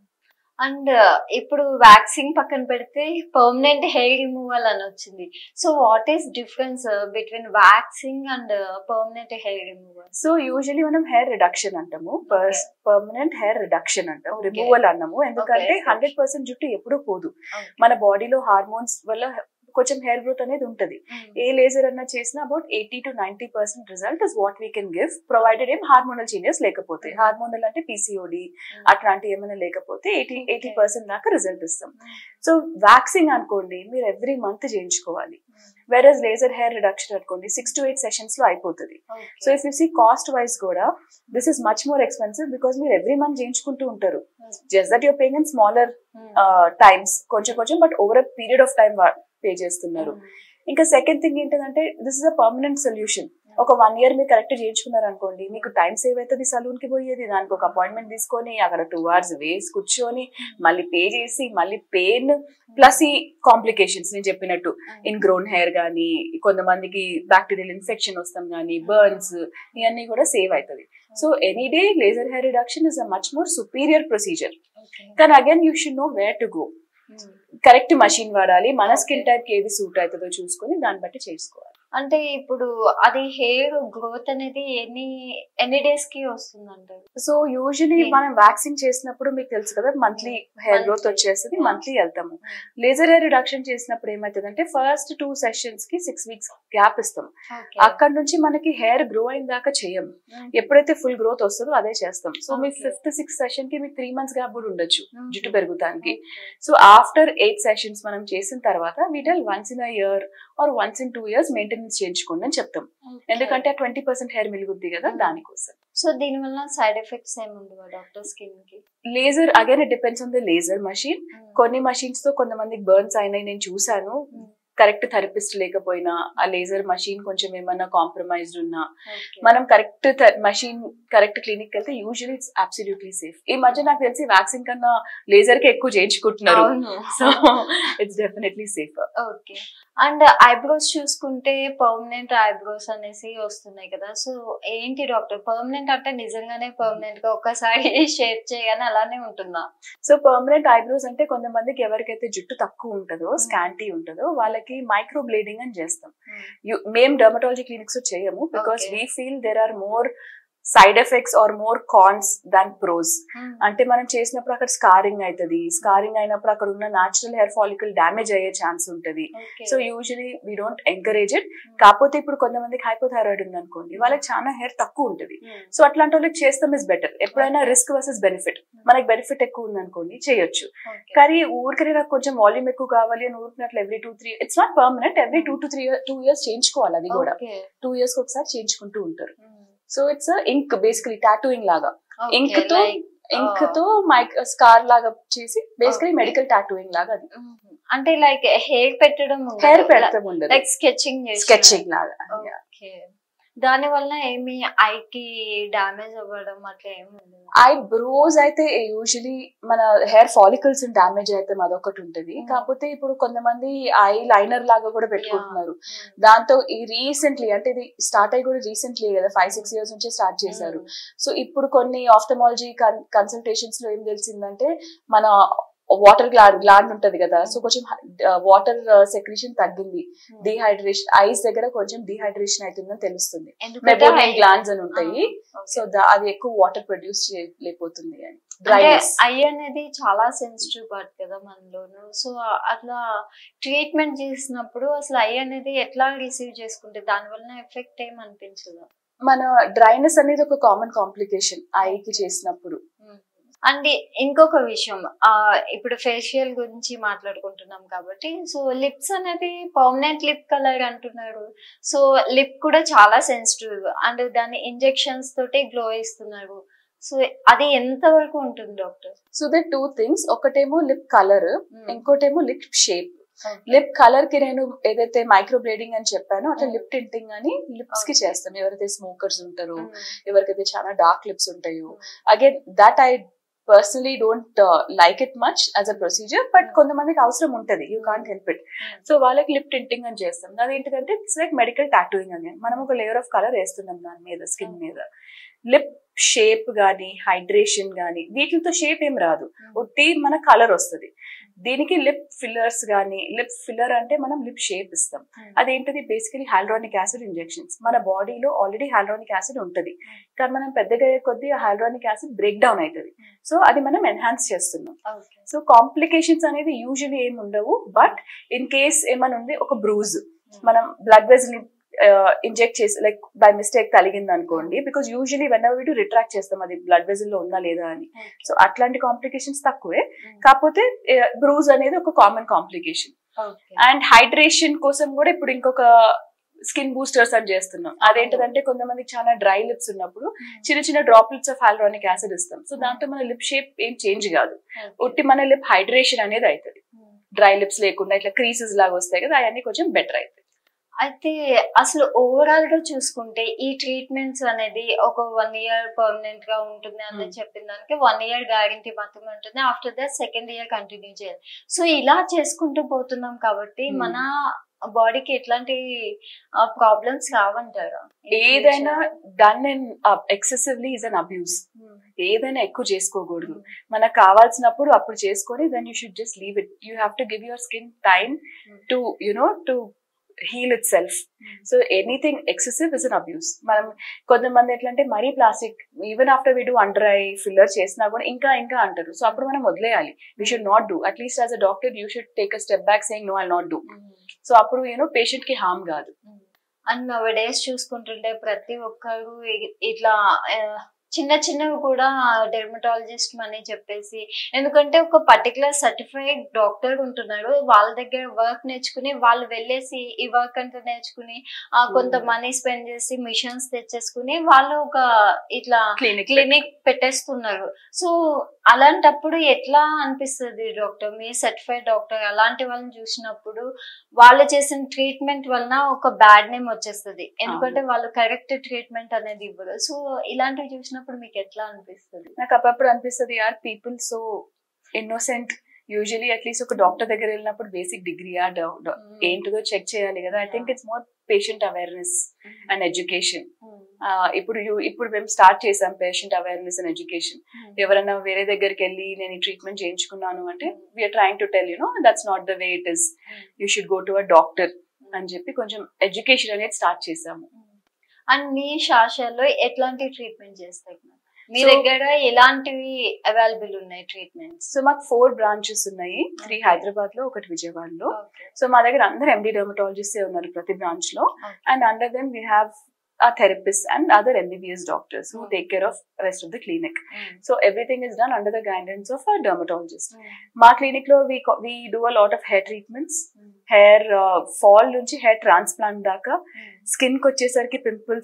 అండ్ ఇప్పుడు వ్యాక్సిన్ పక్కన పెడితే పర్మనెంట్ హెయిర్ రిమూవల్ అని వచ్చింది so what is difference between waxing and permanent hair removal so usually మనం హెయిర్ రిడక్షన్ అంటాము పర్మనెంట్ హెయిర్ రిడక్షన్ అంటాం Okay. రిమూవల్ అన్నాము ఎందుకంటే Okay. హండ్రెడ్ పర్సెంట్ జుట్టు ఎప్పుడూ పోదు మన బాడీలో హార్మోన్స్ వల్ల కొంచెం హెయిర్ గ్రోత్ అనేది ఉంటది ఏ లేజర్ అన్నా చేసినా about eighty to ninety percent result is what we can give provided ఏం హార్మోనల్ చేంజెస్ లేకపోతే హార్మోనల్ అంటే పీసీఓడి అట్లాంటి ఏమైనా లేకపోతే ఎయిటీ ఎయిటీ పర్సెంట్ దాకా రిజల్ట్ ఇస్తాం సో వ్యాక్సింగ్ అనుకోండి మీరు ఎవ్రీ మంత్ చేయించుకోవాలి వెరస్ లేజర్ హెయిర్ రిడక్షన్ అనుకోండి సిక్స్ టు ఎయిట్ సెషన్స్ లో అయిపోతుంది so if you see cost wise కూడా this is much more expensive because మీరు ఎవ్రీ మంత్ చేయించుకుంటూ ఉంటారు just that your paying in smaller times కొంచెం కొంచెం but over a period of time pay చేస్తున్నారు ఇంకా సెకండ్ థింగ్ ఏంటంటే this is a permanent solution ఒక వన్ ఇయర్ మీరు కరెక్ట్ చేయించుకున్నారు అనుకోండి మీకు టైం సేవ్ అవుతుంది సలూన్ కి పోయేది దానికి ఒక అపాయింట్మెంట్ తీసుకొని అక్కడ టూ అవర్స్ వేసి కూర్చొని మళ్ళీ పే చేసి మళ్ళీ పెయిన్ ప్లస్ ఈ కాంప్లికేషన్స్ నేను చెప్పినట్టు ఇన్ గ్రోన్ హెయిర్ కానీ కొంతమందికి బ్యాక్టీరియల్ ఇన్ఫెక్షన్ వస్తాం కానీ బర్న్స్ ఇవన్నీ కూడా సేవ్ అవుతుంది so any day laser hair reduction is a much more superior procedure కానీ again you should know where to go correct machine వాడాలి మన స్కిన్ టైప్ కి ఏది సూట్ అవుతుందో చూసుకొని దాన్ని బట్టి చేసుకోవాలి అంటే ఇప్పుడు అది హెయిర్ గ్రోత్ అనేది ఎన్ని ఎన్ని డేస్ కి వస్తుంది అంటారు సో యూజువలీ Okay. మనం వ్యాక్సిన్ చేసినప్పుడు మీకు తెలుసు కదా మంత్లీ హెయిర్ గ్రోత్ Monthly. వచ్చేస్తుంది Yeah. మంత్లీ వెళ్తాము లేజర్ హెయిర్ రిడక్షన్ చేసినప్పుడు ఏమవుతుందంటే ఫస్ట్ టూ సెషన్స్ కి సిక్స్ వీక్స్ గ్యాప్ ఇస్తాం అక్కడ నుంచి మనకి హెయిర్ గ్రో అయిన దాకా చెయ్యం ఎప్పుడైతే ఫుల్ గ్రోత్ వస్తుందో అదే చేస్తాం సో మీ Okay. ఫిఫ్త్ సిక్స్త్ సెషన్ కి మీకు త్రీ మంత్స్ గ్యాప్ కూడా ఉండొచ్చు జుట్టు పెరుగుతానికి సో ఆఫ్టర్ ఎయిట్ సెషన్స్ మనం చేసిన తర్వాత వీటల్ once in a year or once in two years maintenance చేయించుకోండి అని చెప్తాం ఎందుకంటే ట్వంటీ పర్సెంట్ హెయిర్ మిలుగుద్ది కదా Mm. దానికోసం సో దీని వల్ల సైడ్ ఎఫెక్ట్స్ ఏమి ఉండవా డాక్టర్ స్కిన్ కి laser again it depends on the laser machine కొన్ని మషిన్స్ తో కొంతమందికి బర్న్స్ అయినాయి నేను చూసాను కరెక్ట్ థెరపిస్ట్ లేకపోయినా ఆ లేజర్ మషిన్ కొంచెం ఏమన్నా కాంప్రమైజ్డ్ ఉన్నా మనం కరెక్ట్ మషిన్ కరెక్ట్ క్లినిక్ వెళ్తే యూజువలీ ఇట్స్ అబ్సల్యూట్లీ సేఫ్ ఈ మధ్య నాకు తెలిసి వ్యాక్సిన్ కన్నా లేజర్ కి ఎక్కువ చేయించుకుంటున్నారు so it's definitely safe okay and eyebrows చూసుకుంటే పర్మనెంట్ ఐబ్రోస్ అనేసి వస్తున్నాయి కదా సో ఏంటి డాక్టర్ పర్మనెంట్ అంటే నిజంగానే పర్మనెంట్ గా ఒక్కసారి షేప్ చేయగానే అలానే ఉంటుందా సో పర్మనెంట్ ఐబ్రోస్ అంటే కొంతమందికి ఎవరికైతే జుట్టు తక్కువ ఉంటుందో స్కాంటీ ఉంటుందో వాళ్ళకి మైక్రో బ్లేడింగ్ అని చేస్తాం You- మేము డర్మటాలజీ క్లినిక్స్ చేయము because Okay. We feel there are more side effects are more cons than pros అంటే మనం చేసినప్పుడు అక్కడ స్కారింగ్ అవుతుంది స్కారింగ్ అయినప్పుడు అక్కడ ఉన్న న్యాచురల్ హెయిర్ ఫాలికల్ డ్యామేజ్ అయ్యే ఛాన్స్ ఉంటుంది so usually we don't encourage it కాకపోతే ఇప్పుడు కొంతమందికి హైపోథైరాయిడ్ ఉంది అనుకోండి వాళ్ళకి చాలా హెయిర్ తక్కువ ఉంటుంది సో అట్లాంటి వాళ్ళకి చేస్తాం ఇస్ బెటర్ ఎప్పుడైనా రిస్క్ వర్సెస్ బెనిఫిట్ మనకి బెనిఫిట్ ఎక్కువ ఉంది అనుకోండి చేయొచ్చు కానీ ఊరికనే నాకు కొంచెం వాల్యూమ్ ఎక్కువ కావాలి అని ఊరికినట్లు every two three it's not permanent every two to three two years చేయించుకోవాలి అది కూడా టూ ఇయర్స్ ఒకసారి చేయించుకుంటూ ఉంటారు so it's ink basically tattooing లాగా ink తో ఇంక్ తో మైక్ స్కార్ లాగా చేసి బేసికలీ Okay. మెడికల్ టాటూయింగ్ లాగా అది అంటే లైక్ హెయిర్ పెట్టడం హెయిర్ పెడతాం ఉండదు లైక్ స్కెచింగ్ స్కెచింగ్ లాగా ఓకే దాని వల్ల ఏమి ఐకి డ్యామేజ్ అవ్వడం అట్లా ఏమి ఉండదు ఐ బ్రోస్ అయితే యూజువలీ మన హెయిర్ ఫాలికల్స్ డ్యామేజ్ అయితే అదొకటి ఉంటుంది Mm. కాకపోతే ఇప్పుడు కొంతమంది ఐ లైనర్ లాగా కూడా పెట్టుకుంటున్నారు దాంతో ఈ రీసెంట్లీ అంటే ఇది స్టార్ట్ అయ్యి కూడా రీసెంట్లీ కదా ఫైవ్ సిక్స్ ఇయర్స్ నుంచి స్టార్ట్ చేశారు సో ఇప్పుడు కొన్ని ఆఫ్టమాలజీ కన్సల్టేషన్స్ లో ఏం తెలిసిందంటే మన వాటర్ గ్లాండ్ గ్లాండ్ ఉంటది కదా సో కొంచెం వాటర్ సెక్రీషన్ తగ్గింది డిహైడ్రేషన్ ఐస్ దగ్గర కొంచెం డిహైడ్రేషన్ అవుతుందని తెలుస్తుంది మెబోనియన్ గ్లాండ్స్ అని ఉంటాయి సో అది ఎక్కువ వాటర్ ప్రొడ్యూస్ చేయలేకపోతుంది అని అంటే డ్రైనెస్ ఐ అనేది చాలా సెన్సిటివ్ పార్ట్ కదా మనలోను సో అట్లా ట్రీట్మెంట్ చేసినప్పుడు అసలు ఐ అనేది ఎట్లా రిసీవ్ చేసుకుంటే దాని వలన ఎఫెక్ట్ ఏం అనిపించదు మన డ్రైనెస్ అనేది ఒక కామన్ కాంప్లికేషన్ ఐకి చేసినప్పుడు అండ్ ఇంకొక విషయం ఆ ఇప్పుడు ఫేషియల్ గురించి మాట్లాడుకుంటున్నాం కాబట్టి సో లిప్స్ అనేది పర్మనెంట్ లిప్ కలర్ అంటున్నారు సో లిప్ కూడా చాలా సెన్సిటివ్ అండ్ దాని ఇంజెక్షన్స్ తోటి గ్లో ఇస్తున్నారు సో అది ఎంత వరకు ఉంటుంది doctor so they two things ఒకటేమో లిప్ కలర్ ఇంకోటేమో లిప్ షేప్ లిప్ కలర్ కి నేను ఏదైతే మైక్రో బ్లేడింగ్ అని చెప్పానో అట్లా Mm. లిప్ టింటింగ్ అని లిప్స్ కి Okay. చేస్తాం ఎవరైతే స్మోకర్స్ ఉంటారో Mm. ఎవరికైతే చాలా డార్క్ లిప్స్ ఉంటాయో Mm. Again that I personally don't like it much as a procedure but Mm. కొంతమందికి అవసరం ఉంటది you can't help it Mm. So వాళ్ళకి లిప్ టింటింగ్ అని చేస్తాం అదేంటిదంటే ఇట్స్ లైక్ మెడికల్ టాటూయింగ్ అని మనం ఒక లేయర్ ఆఫ్ కలర్ వేస్తున్నాం దాని మీద స్కిన్ Mm. మీద లిప్ షేప్ గానీ హైడ్రేషన్ గానీ వీటితో షేప్ ఏం రాదు ఉట్టి మన కలర్ వస్తుంది దీనికి లిప్ ఫిల్లర్స్ గానీ లిప్ ఫిల్లర్ అంటే మనం లిప్ షేప్ ఇస్తాం అదేంటిది బేసికలీ హైల్డ్రానిక్ యాసిడ్ ఇంజెక్షన్స్ మన బాడీలో ఆల్రెడీ హైల్డ్రానిక్ యాసిడ్ ఉంటుంది కానీ మనం పెద్దగా అయ్యే కొద్దీ ఆ హైల్డ్రానిక్ యాసిడ్ బ్రేక్ డౌన్ అవుతుంది సో అది మనం ఎన్హాన్స్ చేస్తున్నాం ఓకే సో కాంప్లికేషన్స్ అనేది యూజువలీ ఏమి ఉండవు బట్ ఇన్ కేస్ ఏమైనా ఉంది ఒక బ్రూజ్ మనం బ్లడ్ వెజల్ ఇంజెక్ట్ చేసి లైక్ బై మిస్టేక్ కలిగింది అనుకోండి because usually whenever to retract చేస్తాం అది బ్లడ్ వెజల్ లో ఉందా లేదా అని సో అట్లాంటి కాంప్లికేషన్స్ తక్కువే కాకపోతే బ్రూజ్ అనేది ఒక కామన్ కాంప్లికేషన్ అండ్ హైడ్రేషన్ కోసం కూడా ఇప్పుడు ఇంకొక స్కిన్ బూస్టర్స్ అని చేస్తున్నాం అదేంటిదంటే కొంతమందికి చాలా డ్రై లిప్స్ ఉన్నప్పుడు చిన్న చిన్న డ్రాప్లెట్స్ ఆఫ్ హైల్రానిక్ యాసిడ్ ఇస్తాం సో దాంతో మన లిప్ షేప్ ఏం చేంజ్ కాదు ఉట్టి మన లిప్ హైడ్రేషన్ అనేది అవుతుంది డ్రై లిప్స్ లేకుండా ఇట్లా క్రీసెస్ లాగా వస్తాయి కదా అవన్నీ కొంచెం బెటర్ అవుతాయి అయితే అసలు ఓవరాల్ గా చూసుకుంటే ఈ ట్రీట్మెంట్స్ అనేది ఒక వన్ ఇయర్ పర్మనెంట్ గా ఉంటుంది అని Hmm. చెప్పిన దానికి వన్ ఇయర్ గ్యారంటీ మాత్రమే ఉంటుంది after that second year continue చేయాలి సో ఇలా చేసుకుంటూ పోతున్నాం కాబట్టి Hmm. మన బాడీకి ఎట్లాంటి ప్రాబ్లమ్స్ రావంటారా ఏదైనా done in excessively is an abuse ఏదైనా ఎక్కువ చేసుకోకూడదు మనకు కావాల్సినప్పుడు అప్పుడు చేసుకొని then you should just leave it you have to give your skin time to you know to heal itself so anything excessive is an abuse మనం కొంతమంది ఎట్లా అంటే మరీ plastic even after we do under eye filler చేసినా కూడా ఇంకా ఇంకా అంటారు సో అప్పుడు మనం వదిలేయాలి we should not do at least as a doctor you should take a step back saying no I not do so అప్పుడు యూనో పేషెంట్ కి హార్మ్ కాదు అండ్ నవ్ డేస్ చూసుకుంటుంటే ప్రతి ఒక్కరు ఇ- ఇట్లా ఆ, చిన్న చిన్నవి కూడా డెర్మటాలజిస్ట్ అని చెప్పేసి ఎందుకంటే ఒక పర్టికులర్ సర్టిఫైడ్ డాక్టర్ ఉంటున్నారు వాళ్ళ దగ్గర వర్క్ నేర్చుకుని వాళ్ళు వెళ్ళేసి ఈ వర్క్ అంతా నేర్చుకుని ఆ, కొంత Hmm. మనీ స్పెండ్ చేసి మిషన్స్ తెచ్చేసుకుని వాళ్ళు ఒక ఇట్లా క్లినిక్ క్లినిక్ పెట్టేస్తున్నారు సో అలాంటప్పుడు ఎట్లా అనిపిస్తుంది డాక్టర్ మీ సర్టిఫైడ్ డాక్టర్ అలాంటి వాళ్ళని చూసినప్పుడు వాళ్ళు చేసిన ట్రీట్మెంట్ వలన ఒక బ్యాడ్ నేమ్ వచ్చేస్తుంది ఎందుకంటే వాళ్ళు కరెక్ట్ ట్రీట్మెంట్ అనేది ఇవ్వరు సో ఇలాంటివి చూసినప్పుడు మీకు ఎట్లా అనిపిస్తుంది నాకు అప్పుడప్పుడు అనిపిస్తుంది యార్ people so innocent usually at least ఒక డాక్టర్ దగ్గర వెళ్ళినప్పుడు బేసిక్ డిగ్రీ ఏంటిదో చెక్ చేయాలి కదా I think it's more patient awareness and education ఇప్పుడు you- ఇప్పుడు మేము స్టార్ట్ చేసాం పేషెంట్ అవేర్నెస్ అండ్ ఎడ్యుకేషన్ ఎవరైనా వేరే దగ్గరికి వెళ్ళి నేను ట్రీట్మెంట్ చేయించుకున్నాను అంటే we are trying to tell you no that's not the way it is you should go to a doctor అని చెప్పి కొంచెం ఎడ్యుకేషన్ అనేది స్టార్ట్ చేసాము అండ్ మీ శాషలో ఎట్లాంటి ట్రీట్మెంట్ చేస్తారు మీ So- దగ్గర ఎలాంటివి అవైలబుల్ ఉన్నాయి ట్రీట్మెంట్స్ సో మాకు ఫోర్ బ్రాంచెస్ ఉన్నాయి త్రీ హైదరాబాద్ లో ఒకటి విజయవాడలో సో మా దగ్గర అందరు ఎండి డెర్మటాలజిస్ట్ ఉన్నారు ప్రతి బ్రాంచ్ లో and under then we have a therapist and other MBBS doctors who take care of rest of the clinic so everything is done under the guidance of a dermatologist మా clinic లో we we do a lot of hair treatments hair fall నుంచి hair transplant దాకా skin కి వచ్చేసరికి pimples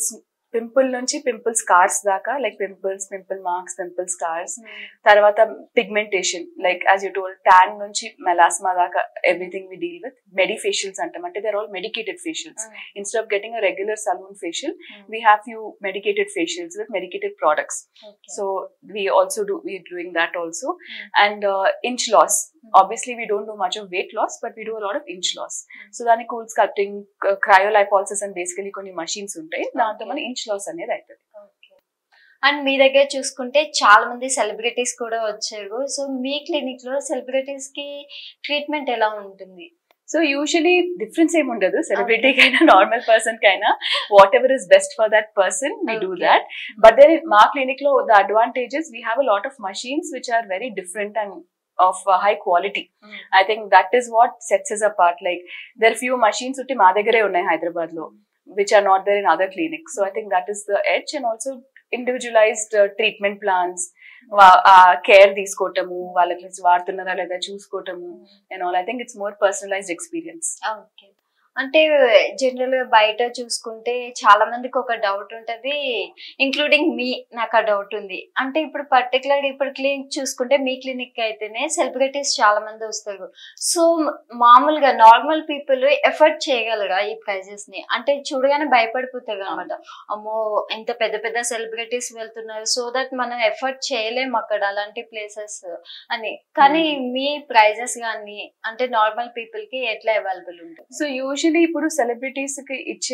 pimple నుంచి pimple scars దాకా like pimples pimple marks pimple scars తర్వాత pigmentation like as you told tan నుంచి మెలాస్మా దాకా everything we deal with medifacials అంటాం అంటే they're all medicated facials instead of getting a regular salon facial we have few medicated facials with medicated products so we also do we're doing that also and uh, inch loss obviously we don't do much of weight loss but we do a lot of inch loss so దాని cool sculpting cryolipolysis అని basically కొన్ని machines ఉంటాయి దాంతో మన inch loss అనేది అవుతుంది and మీ దగ్గర చూసుకుంటే చాలా మంది సెలబ్రిటీస్ కూడా వచ్చారు సో మీ క్లినిక్ లో సెలబ్రిటీస్ కి ట్రీట్మెంట్ ఎలా ఉంటుంది సో యూజువలీ డిఫరెన్స్ ఏమి ఉండదు సెలబ్రిటీకి అయినా నార్మల్ పర్సన్ కైనా whatever is best for that person we do Okay. That but then మా క్లినిక్ లో the advantages we have a lot of machines which are very different and of high quality I think that is what sets is apart like there few machines ఉట్టి మా దగ్గరే ఉన్నాయి హైదరాబాద్ లో which are not there in other clinic so I think that is the edge and also individualised treatment plans care తీసుకోవటము వాళ్ళకి వాడుతున్నారా లేదా చూసుకోవటము and all I think it's more personalised experience okay అంటే జనరల్ గా బయట చూసుకుంటే చాలా మందికి ఒక డౌట్ ఉంటది ఇంక్లూడింగ్ మీ నాకు ఆ డౌట్ ఉంది అంటే ఇప్పుడు పర్టికులర్ ఇప్పుడు క్లినిక్ చూసుకుంటే మీ క్లినిక్ అయితేనే సెలబ్రిటీస్ చాలా మంది వస్తారు సో మామూలుగా నార్మల్ పీపుల్ ఎఫర్ట్ చేయగలరా ఈ ప్రైజెస్ ని అంటే చూడగానే భయపడిపోతారు అనమాట అమ్మో ఎంత పెద్ద పెద్ద సెలబ్రిటీస్ వెళ్తున్నారు సో దట్ మనం ఎఫర్ట్ చేయలేం అక్కడ అలాంటి ప్లేసెస్ అని కానీ మీ ప్రైజెస్ కానీ అంటే నార్మల్ పీపుల్ కి ఎట్లా అవైలబుల్ ఉంటుంది సో యూజువలీ ఇప్పుడు సెలబ్రిటీస్ కి ఇచ్చే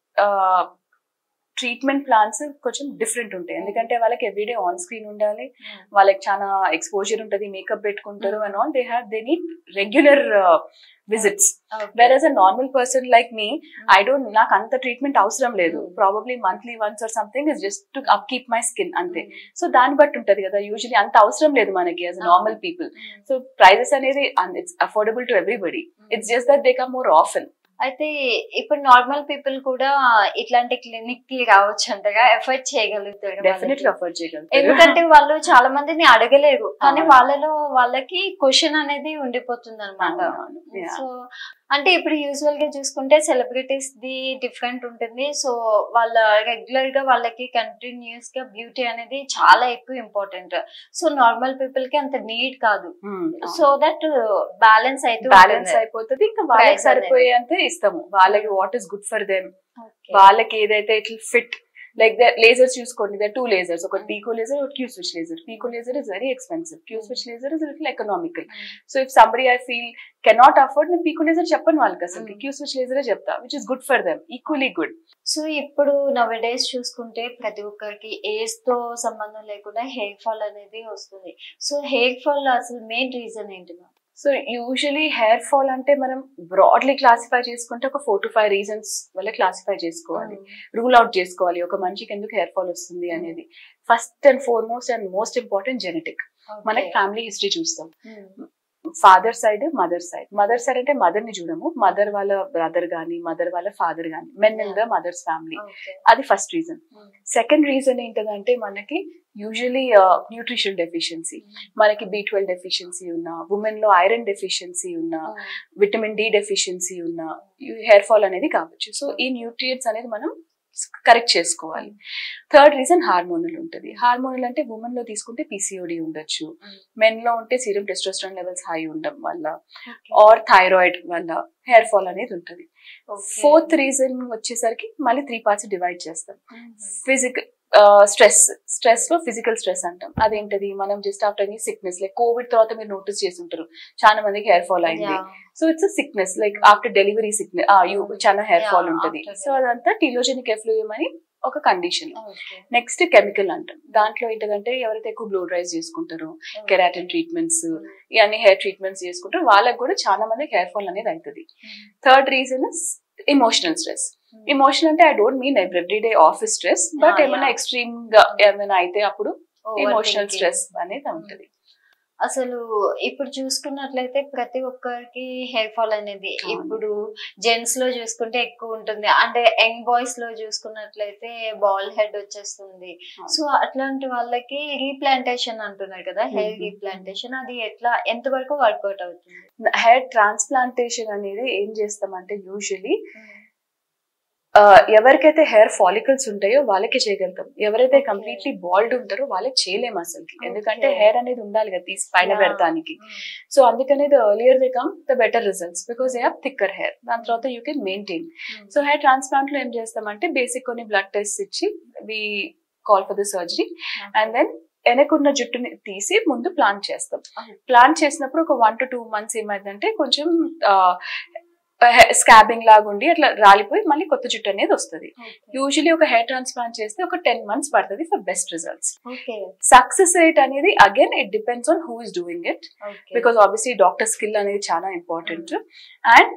ట్రీట్మెంట్ ప్లాన్స్ కొంచెం డిఫరెంట్ ఉంటాయి ఎందుకంటే వాళ్ళకి ఎవ్రీడే ఆన్ స్క్రీన్ ఉండాలి వాళ్ళకి చాలా ఎక్స్పోజర్ ఉంటుంది మేకప్ పెట్టుకుంటారు and all they have they need regular visits whereas a normal person like me I don't నాకు అంత ట్రీట్మెంట్ అవసరం లేదు Mm. Probably monthly once or something is just to upkeep my skin అంతే సో దాన్ని బట్టి ఉంటది కదా యూజువలీ అంత అవసరం లేదు మనకి as normal people so prices అనేది it's affordable to everybody it's just that they come more often అయితే ఇప్పుడు నార్మల్ పీపుల్ కూడా ఇట్లాంటి క్లినిక్ కి రావచ్చు అంతగా ఎఫర్ట్ చేయగలుగుతారు డెఫినెట్లీ వాళ్ళకి. అఫోర్డ్ చేయగలుగుతారు ఎందుకంటే వాళ్ళు చాలా మందిని అడగలేరు కానీ అవును. వాళ్ళలో వాళ్ళకి క్వశ్చన్ అనేది ఉండిపోతుంది అనమాట అవునవును. Yeah. సో అంటే ఇప్పుడు యూజువల్ గా చూసుకుంటే సెలబ్రిటీస్ ది డిఫరెంట్ ఉంటుంది సో వాళ్ళ రెగ్యులర్ గా వాళ్ళకి కంటిన్యూస్ గా బ్యూటీ అనేది చాలా ఎక్కువ ఇంపార్టెంట్ సో నార్మల్ పీపుల్ కి అంత నీడ్ కాదు Hmm. సో దట్ బ్యాలెన్స్ అయితే బ్యాలెన్స్ అయిపోతుంది ఇంకా వాళ్ళకి Price అనేది. సరిపోయేంత ఇస్తాము వాళ్ళకి what is good for them Okay. వాళ్ళకి ఏదైతే ఇట్లా ఫిట్ లైక్ లేజర్స్ చూసుకోండి దే టూ లేజర్స్ ఒక పీకో లేజర్ ఒక Q switch laser pico laser is very expensive Q switch laser is little economical so if somebody I feel cannot afford నేను pico laser చెప్పను వాళ్ళకి అసలు Mm. Queue switch లేజరే చెప్తా which is good for them equally good so ఇప్పుడు nowadays చూసుకుంటే ప్రతి ఒక్కరికి ఏజ్ తో సంబంధం లేకుండా హెయిర్ ఫాల్ అనేది వస్తుంది సో హెయిర్ ఫాల్ అసలు మెయిన్ రీజన్ ఏంటి ma'am so usually hair fall అంటే మనం బ్రాడ్లీ క్లాసిఫై చేసుకుంటే ఒక ఫోర్ టు ఫైవ్ రీజన్స్ వల్ల క్లాసిఫై చేసుకోవాలి రూల్ అవుట్ చేసుకోవాలి ఒక మనిషికి ఎందుకు హెయిర్ ఫాల్ వస్తుంది అనేది first and foremost and most important genetic మనకి ఫ్యామిలీ హిస్టరీ చూస్తాం father side mother side mother side అంటే మదర్ ని చూడము మదర్ వాళ్ళ బ్రదర్ గానీ మదర్ వాళ్ళ ఫాదర్ గానీ men in the mother's family అది ఫస్ట్ రీజన్ సెకండ్ రీజన్ ఏంటంటే మనకి యూజువలీ న్యూట్రిషన్ డెఫిషియన్సీ మనకి బి ట్వెల్వ్ డెఫిషియన్సీ ఉన్నా ఉమెన్ లో ఐరన్ డెఫిషియన్సీ ఉన్నా విటమిన్ డి డెఫిషియన్సీ ఉన్నా హెయిర్ ఫాల్ అనేది కావచ్చు సో ఈ న్యూట్రియంట్స్ అనేది మనం కరెక్ట్ చేసుకోవాలి థర్డ్ రీజన్ హార్మోనల్ ఉంటుంది హార్మోనల్ అంటే ఉమెన్ లో తీసుకుంటే పీసీఓడి ఉండొచ్చు మెన్ లో ఉంటే సీరం టెస్టోస్ట్రాన్ లెవెల్స్ హై ఉండడం వల్ల ఆర్ థైరాయిడ్ వల్ల హెయిర్ ఫాల్ అనేది ఉంటుంది ఫోర్త్ రీజన్ వచ్చేసరికి మళ్ళీ త్రీ పార్ట్స్ డివైడ్ చేస్తాం ఫిజికల్ స్ట్రెస్ స్ట్రెస్ లో ఫిజికల్ స్ట్రెస్ అంటాం అదేంటది మనం just after any sickness like Covid తర్వాత మీరు నోటీస్ చేసి ఉంటారు చాలా మందికి హెయిర్ ఫాల్ అయింది so it's sickness like after delivery sickness you చాలా హెయిర్ Yeah, ఫాల్ ఉంటుంది after సో అదంతా టీలోజెనిక్ ఎఫ్లూయం అని ఒక కండిషన్ నెక్స్ట్ కెమికల్ అంటాం దాంట్లో ఏంటంటే ఎవరైతే ఎక్కువ బ్లో డ్రైస్ చేసుకుంటారో కెరాటిన్ ట్రీట్మెంట్స్ ఇవన్నీ హెయిర్ ట్రీట్మెంట్స్ చేసుకుంటారో వాళ్ళకి కూడా చాలా మందికి హెయిర్ ఫాల్ అనేది అవుతుంది third reason is emotional stress emotion అంటే I don't mean every day office stress but Ah, ఏమైనా yeah. ఎక్స్ట్రీమ్ గా ఏమైనా అయితే అప్పుడు ఇమోషనల్ స్ట్రెస్ అనేది ఉంటుంది అసలు ఇప్పుడు చూసుకున్నట్లయితే ప్రతి ఒక్కరికి హెయిర్ ఫాల్ అనేది అవును. ఇప్పుడు జెంట్స్ లో చూసుకుంటే ఎక్కువ ఉంటుంది అంటే యంగ్ బాయ్స్ లో చూసుకున్నట్లయితే బాల్ హెడ్ వచ్చేస్తుంది అవును. సో అట్లాంటి వాళ్ళకి రీప్లాంటేషన్ అంటున్నారు కదా హెయిర్ Mhm. రీప్లాంటేషన్ అది ఎట్లా ఎంత వరకు వర్కౌట్ అవుతుంది హెయిర్ ట్రాన్స్ప్లాంటేషన్ అనేది ఏం చేస్తామంటే యూజువలీ ఆ, ఎవరికైతే హెయిర్ ఫాలికల్స్ ఉంటాయో వాళ్ళకి చేయగలుగుతాం ఎవరైతే Okay. కంప్లీట్లీ బాల్డ్ ఉంటారో వాళ్ళకి చేయలేము అసలుకి ఎందుకంటే Okay. హెయిర్ అనేది ఉండాలి కదా తీసి పైన Yeah. పెడతానికి సో అందుకనే the earlier they come the better results because they have thicker hair దాని తర్వాత you can maintain so hair transplant లో ఏం చేస్తామంటే బేసిక్ కొన్ని బ్లడ్ టెస్ట్ ఇచ్చి we call for the surgery and then వెనకున్న జుట్టుని తీసి ముందు ప్లాన్ చేస్తాం Okay. ప్లాన్ చేసినప్పుడు ఒక వన్ టు టూ మంత్స్ ఏమైందంటే కొంచెం స్కాబింగ్ లాగా ఉండి అట్లా రాలిపోయి మళ్ళీ కొత్త జుట్టు అనేది వస్తుంది యూజువలీ ఒక హెయిర్ ట్రాన్స్ప్లాంట్ చేస్తే ఒక టెన్ మంత్స్ పడుతుంది for best results okay success rate అనేది again it depends on who is doing it because obviously doctor skill అనేది చాలా ఇంపార్టెంట్ అండ్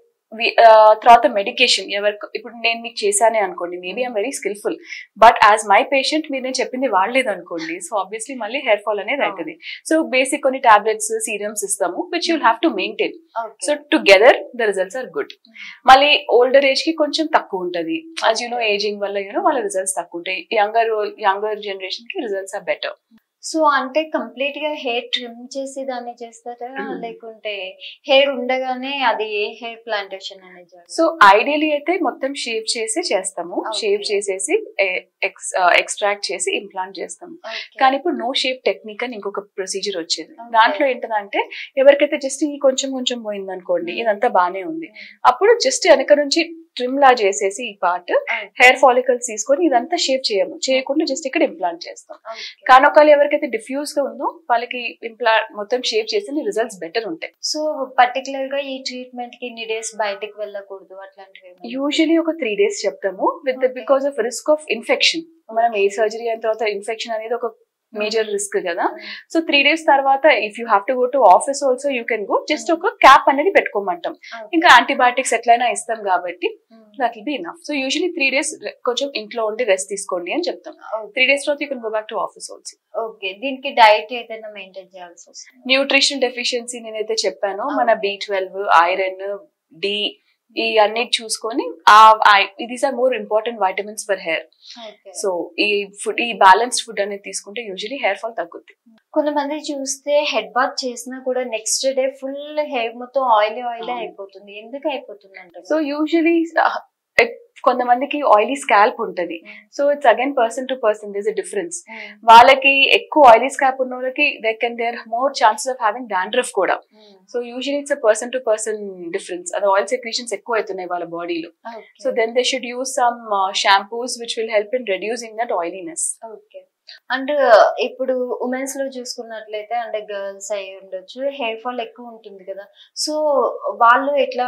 తర్వాత మెడికేషన్ ఎవరికి ఇప్పుడు నేను మీకు చేశానే అనుకోండి maybe I'm very skilful but as my patient మీరు నేను చెప్పింది వాడలేదు అనుకోండి సో ఆబ్వియస్లీ మళ్ళీ హెయిర్ ఫాల్ అనేది అవుతుంది సో బేసిక్ కొన్ని టాబ్లెట్స్ సీరమ్స్ ఇస్తాము which you'll have to maintain so together the results are good మళ్ళీ ఓల్డర్ ఏజ్ కి కొంచెం తక్కువ ఉంటది యాజ్ యూ నో ఏజింగ్ వల్ల యూనో వాళ్ళ రిజల్ట్స్ తక్కువ ఉంటాయి యంగర్ యంగర్ జనరేషన్ కి రిజల్ట్స్ ఆర్ బెటర్ సో అంటే కంప్లీట్ గా హెయిర్ ట్రిమ్ చేసి దాన్ని చేస్తారా Mhm. లేకుంటే హెయిర్ ఉండగానే అది ఏ హెయిర్ ప్లాంటేషన్ అనేది జరుగుతుందా? సో ఐడియలీ అయితే మొత్తం షేవ్ చేసి చేస్తాము Okay. షేవ్ చేసేసి ఎక్స్ట్రాక్ట్ చేసి ఇంప్లాంట్ చేస్తాము Okay. కానీ ఇప్పుడు నో షేప్ టెక్నిక్ అని ఇంకొక ప్రొసీజర్ వచ్చింది Okay. దాంట్లో ఏంటంటే ఎవరికైతే జస్ట్ ఈ కొంచెం కొంచెం పోయింది అనుకోండి Hmm. ఇదంతా బానే ఉంది Mm. అప్పుడు జస్ట్ వెనక నుంచి ట్రిమ్ లా చేసేసి ఈ పార్ట్ Okay. హెయిర్ ఫాలికల్స్ తీసుకొని ఇదంతా షేవ్ చేయము చేయకుండా జస్ట్ ఇక్కడ ఇంప్లాంట్ చేస్తాం Okay. కానీ ఒకవేళ ఎవరికైతే డిఫ్యూజ్ గా ఉందో వాళ్ళకి ఇంప్లాంట్ మొత్తం షేవ్ చేసి రిజల్ట్స్ బెటర్ ఉంటాయి సో పర్టికులర్ గా ఈ ట్రీట్మెంట్ కి ఇన్ని డేస్ బయటికి వెళ్ళకూడదు అట్లాంటివి ఏమైనా? యూజువలీ ఒక త్రీ డేస్ చెప్తాము with Okay. Because of risk of infection మనం ఏ సర్జరీ అయిన తర్వాత ఇన్ఫెక్షన్ అనేది ఒక మేజర్ రిస్క్ కదా సో త్రీ డేస్ తర్వాత if you have to go to office also you can go just ఒక క్యాప్ అనేది పెట్టుకోమంటాం Okay. ఇంకా యాంటీబయాటిక్స్ ఎట్లయినా ఇస్తాం కాబట్టి Mm. That will be enough so usually three days కొంచెం ఇంట్లో ఉండి రెస్ట్ తీసుకోండి అని చెప్తాం Okay. త్రీ డేస్ తర్వాత you can go back to office also okay దీనికి డైట్ ఏదైనా మెయింటైన్ చేయాల్సి వస్తుంది న్యూట్రిషన్ డెఫిషియన్సీ నేనైతే చెప్పానో Okay. మన బి ట్వెల్వ్ ఐరన్ డి ఈ అన్ని చూసుకొని ఆ these are more important vitamins for hair okay so ఈ ఫుడ్ ఈ బ్యాలెన్స్డ్ ఫుడ్ అనేది తీసుకుంటే యూజువలీ హెయిర్ ఫాల్ తగ్గుద్ది కొంతమంది చూస్తే హెడ్ బాత్ చేసినా కూడా నెక్స్ట్ డే ఫుల్ హెయిర్ మొత్తం ఆయిలీ ఆయిలీ అవును. అయిపోతుంది ఎందుకు అయిపోతుంది అంటారు సో యూజువలీ కొంతమందికి ఆయిలీ స్కాల్ప్ ఉంటది so it's again person to person this a difference వాళ్ళకి ఎక్కువ ఆయిలీ స్కాల్ప్ ఉన్న వాళ్ళకి they can there more chances of having dandruff కూడా so usually it's a person to person difference అది oil secretions ఎక్కువ అవుతున్నాయి వాళ్ళ బాడీలో so then they should use some shampoos which will help in reducing that oiliness okay and ఇప్పుడు women's లో చూసుకున్నట్లయితే అంటే గర్ల్స్ అయి ఉండొచ్చు హెయిర్ ఫాల్ ఎక్కువ ఉంటుంది కదా సో వాళ్ళు ఎట్లా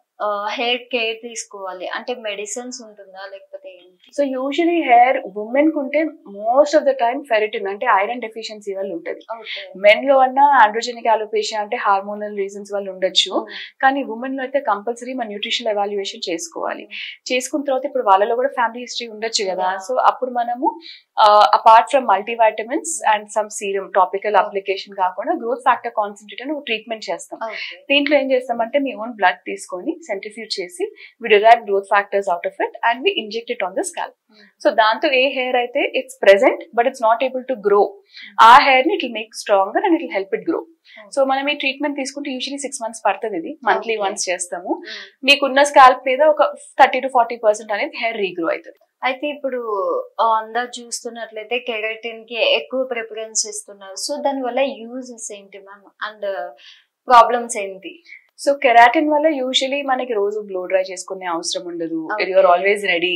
హెయిర్ కేర్ తీసుకోవాలి అంటే మెడిసిన్స్ ఉంటుందా లేకపోతే ఏంటి సో యూజువలీ హెయిర్ ఉమెన్ కుంటే most of the time ferritin అంటే ఐరన్ డెఫిషియన్సీ వల్ల ఉంటుంది ఓకే మెన్ లో అన్న ఆండ్రోజెనిక్ అలోపేషియా అంటే హార్మోనల్ రీజన్స్ వల్ల ఉండొచ్చు కానీ ఉమెన్ లో అయితే కంపల్సరీ మన న్యూట్రిషన్ ఎవాల్యుయేషన్ చేసుకోవాలి చేసుకున్న తర్వాత ఇప్పుడు వాళ్ళలో కూడా ఫ్యామిలీ హిస్టరీ ఉండొచ్చు కదా Yeah. సో అప్పుడు మనము apart from multivitamins and some serum topical application కాకుండా గ్రోత్ ఫ్యాక్టర్ కాన్సన్ట్రేట్ అని ఒక ట్రీట్మెంట్ చేస్తాం ఓకే దీంట్లో ఏం చేస్తామంటే మీ ఓన్ బ్లడ్ తీసుకొని సెంట్రిఫ్యూజ్ చేసి we derive growth factors out of it and we inject it on the scalp so దాంతో ఏ హెయిర్ అయితే it's present but it's not able to grow ఆ హెయిర్ ని it will make stronger and it will help it grow so మనం ఈ treatment తీసుకుంటే usually six months పడుతుంది ఇది మంత్లీ Okay. వన్స్ చేస్తాము మీకున్న స్కాల్ప్ మీద ఒక థర్టీ టు ఫార్టీ పర్సెంట్ అనేది హెయిర్ రీగ్రో అవుతుంది అయితే ఇప్పుడు ఆ, అందరు చూస్తున్నట్లయితే కెరటిన్ కి ఎక్కువ ప్రిఫరెన్స్ ఇస్తున్నారు సో దాని వల్ల యూజెస్ ఏంటి మ్యామ్ అండ్ ప్రాబ్లమ్స్ ఏంటి సో కెరాటిన్ వల్ల యూజువలీ మనకి రోజు బ్లో డ్రై చేసుకునే అవసరం ఉండదు Okay. You're always ready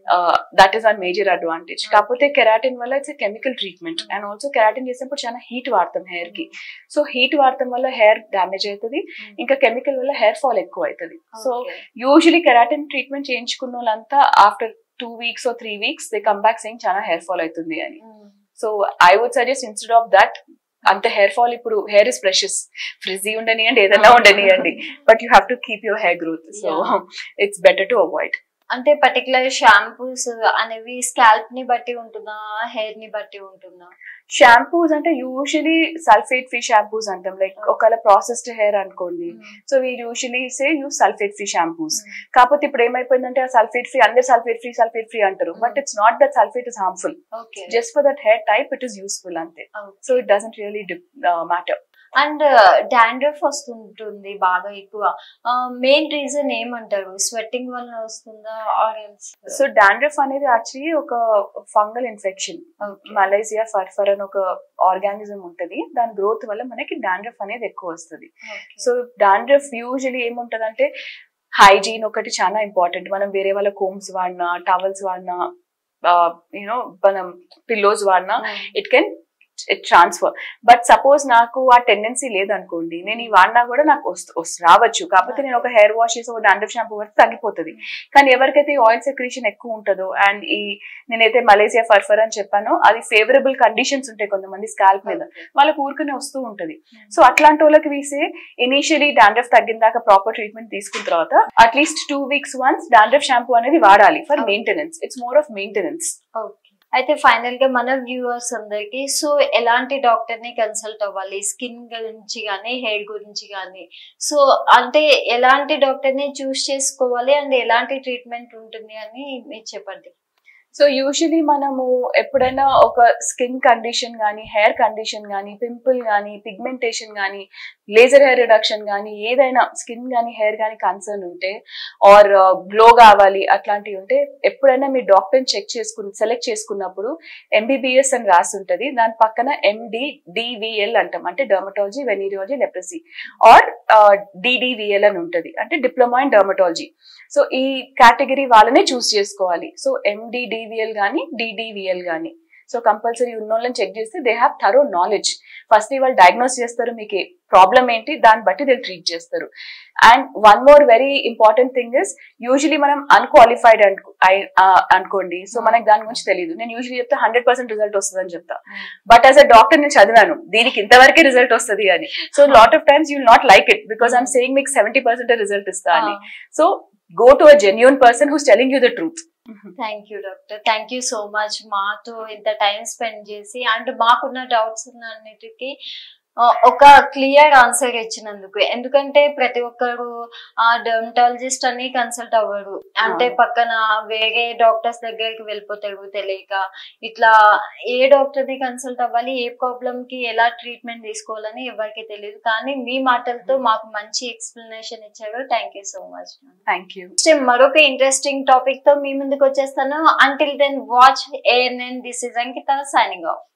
that is our major advantage కాకపోతే కెరాటిన్ వల్ల it's chemical treatment and also keratin చేసినప్పుడు చాలా హీట్ వాడతాం హెయిర్ కి సో హీట్ వాడటం వల్ల హెయిర్ డ్యామేజ్ అవుతుంది ఇంకా కెమికల్ వల్ల హెయిర్ ఫాల్ ఎక్కువ అవుతుంది సో యూజువలీ కెరాటిన్ ట్రీట్మెంట్ చేయించుకున్న వాళ్ళంతా after two weeks or three weeks they come back saying చాలా హెయిర్ ఫాల్ అవుతుంది అని so I would suggest instead of that అంత హెయిర్ ఫాల్ ఇప్పుడు హెయిర్ ఇస్ ప్రెషస్ ఫ్రిజీ ఉండనియండి ఏదైనా ఉండనియండి but you have to keep your hair growth so it's better to avoid అంటే particular shampoos అనేవి స్కాల్ప్ ని బట్టి ఉంటుందా హెయిర్ ని బట్టి ఉంటుందా షాంపూస్ అంటే యూజువలీ సల్ఫేట్ ఫ్రీ షాంపూస్ అంటాం లైక్ ఒకవేళ ప్రాసెస్డ్ హెయిర్ అనుకోండి so we usually say use sulphate free shampoos కాకపోతే ఇప్పుడు ఏమైపోయిందంటే ఆ సల్ఫేట్ ఫ్రీ అందరు సల్ఫేట్ ఫ్రీ సల్ఫేట్ ఫ్రీ అంటారు but it's not that sulphate is harmful okay just for that hair type it is useful అంతే so it doesn't really matter and dandruff వస్తుంటుంది బాగా ఎక్కువ మెయిన్ రీజన్ ఏమంటారు sweating వల్ల వస్తుందా or else so dandruff అనేది actually ఒక ఫంగల్ ఇన్ఫెక్షన్ మలేసియా ఫర్ఫర్ అని ఒక ఆర్గానిజం ఉంటది దాని గ్రోత్ వల్ల మనకి డాండ్రఫ్ అనేది ఎక్కువ వస్తుంది సో డాండ్రఫ్ యూజువలీ ఏముంటదంటే హైజీన్ ఒకటి చాలా ఇంపార్టెంట్ మనం వేరే వాళ్ళ కోమ్స్ వాడినా టవల్స్ వాడినా యూనో మనం పిల్లోస్ వాడినా it can transfer but suppose నాకు ఆ టెండెన్సీ లేదనుకోండి నేను ఈ వాడినా కూడా నాకు వస్తు- వస్తు- రావచ్చు కాకపోతే నేను ఒక హెయిర్ వాష్ చేసి ఒక డాండ్రఫ్ షాంపూ వరకు తగ్గిపోతుంది కానీ ఎవరికైతే ఈ ఆయిల్ సెక్రీషన్ ఎక్కువ ఉంటుందో అండ్ ఈ నేనైతే మలేసియా ఫర్ఫర్ అని చెప్పానో అది ఫేవరబుల్ కండిషన్స్ ఉంటాయి కొంతమంది స్కాల్ప్ మీద వాళ్ళకి ఊరికనే వస్తూ ఉంటది సో అట్లాంటి వాళ్ళకి వీసే ఇనీషియలీ డాండ్రఫ్ తగ్గిన దాకా ప్రాపర్ ట్రీట్మెంట్ తీసుకున్న తర్వాత at least two weeks once dandruff shampoo అనేది వాడాలి for Okay. Maintenance it's more of maintenance okay అయితే ఫైనల్ గా మన వ్యూవర్స్ అందరికి సో ఎలాంటి డాక్టర్ ని కన్సల్ట్ అవ్వాలి స్కిన్ గురించి కానీ హెయిర్ గురించి కానీ సో అంటే ఎలాంటి డాక్టర్ ని చూస్ చేసుకోవాలి అండ్ ఎలాంటి ట్రీట్మెంట్ ఉంటుంది అని మీరు చెప్పండి సో యూజువలీ మనము ఎప్పుడైనా ఒక స్కిన్ కండిషన్ కానీ హెయిర్ కండిషన్ కానీ పింపుల్ కానీ పిగ్మెంటేషన్ కానీ లేజర్ హెయిర్ రిడక్షన్ కానీ ఏదైనా స్కిన్ కానీ హెయిర్ కానీ కన్సర్న్ ఉంటే ఆర్ గ్లో కావాలి అట్లాంటివి ఉంటే ఎప్పుడైనా మీ డాక్టర్ని చెక్ చేసుకుని సెలెక్ట్ చేసుకున్నప్పుడు ఎంబీబీఎస్ అని రాసి ఉంటుంది దాని పక్కన ఎండి డివిఎల్ అంటాం అంటే dermatology venereology leprosy or DDVL అని ఉంటుంది అంటే డిప్లొమా ఇన్ డర్మటాలజీ సో ఈ కేటగిరీ వాళ్ళనే చూస్ చేసుకోవాలి సో ఎండి డివిఎల్ కానీ డిడివిఎల్ కానీ సో కంపల్సరీ ఉన్న వాళ్ళని చెక్ చేస్తే they have thorough knowledge first వాళ్ళు డయాగ్నోస్ చేస్తారు మీకు ప్రాబ్లం ఏంటి దాన్ని బట్టి దే ట్రీట్ చేస్తారు and one more very important thing is usually మనం అన్క్వాలిఫైడ్ అనుకో ఐ- ఆ, అనుకోండి సో మనకి దాని గురించి తెలియదు నేను యూజువలీ చెప్తే హండ్రెడ్ పర్సెంట్ రిజల్ట్ వస్తుంది అని చెప్తా బట్ యాజ్ అ డాక్టర్ నేను చదివాను దీనికి ఇంతవరకే రిజల్ట్ వస్తుంది అని so lot of times you not like it because I'm saying మీకు సెవెంటీ పర్సెంట్ రిజల్ట్ ఇస్తా అని so go to a genuine person who's telling you the truth thank you doctor thank you so much మాతో ఇంత time spend చేసి and మాకున్న doubts అన్నిటికీ ఆ, ఒక క్లియర్ ఆన్సర్ ఇచ్చినందుకు ఎందుకంటే ప్రతి ఒక్కరు ఆ డర్మటాలజిస్ట్ అని కన్సల్ట్ అవ్వరు అంటే అవును. పక్కన వేరే డాక్టర్స్ దగ్గరికి వెళ్ళిపోతారు తెలియక ఇట్లా ఏ డాక్టర్ ని కన్సల్ట్ అవ్వాలి ఏ ప్రాబ్లం కి ఎలా ట్రీట్మెంట్ తీసుకోవాలని ఎవరికి తెలియదు కానీ మీ మాటలతో మాకు మంచి ఎక్స్ప్లెనేషన్ ఇచ్చారు thank you so much thank you next మరొక ఇంట్రెస్టింగ్ టాపిక్ తో మీ ముందుకు వచ్చేస్తాను until then watch ANN this is Ankita signing of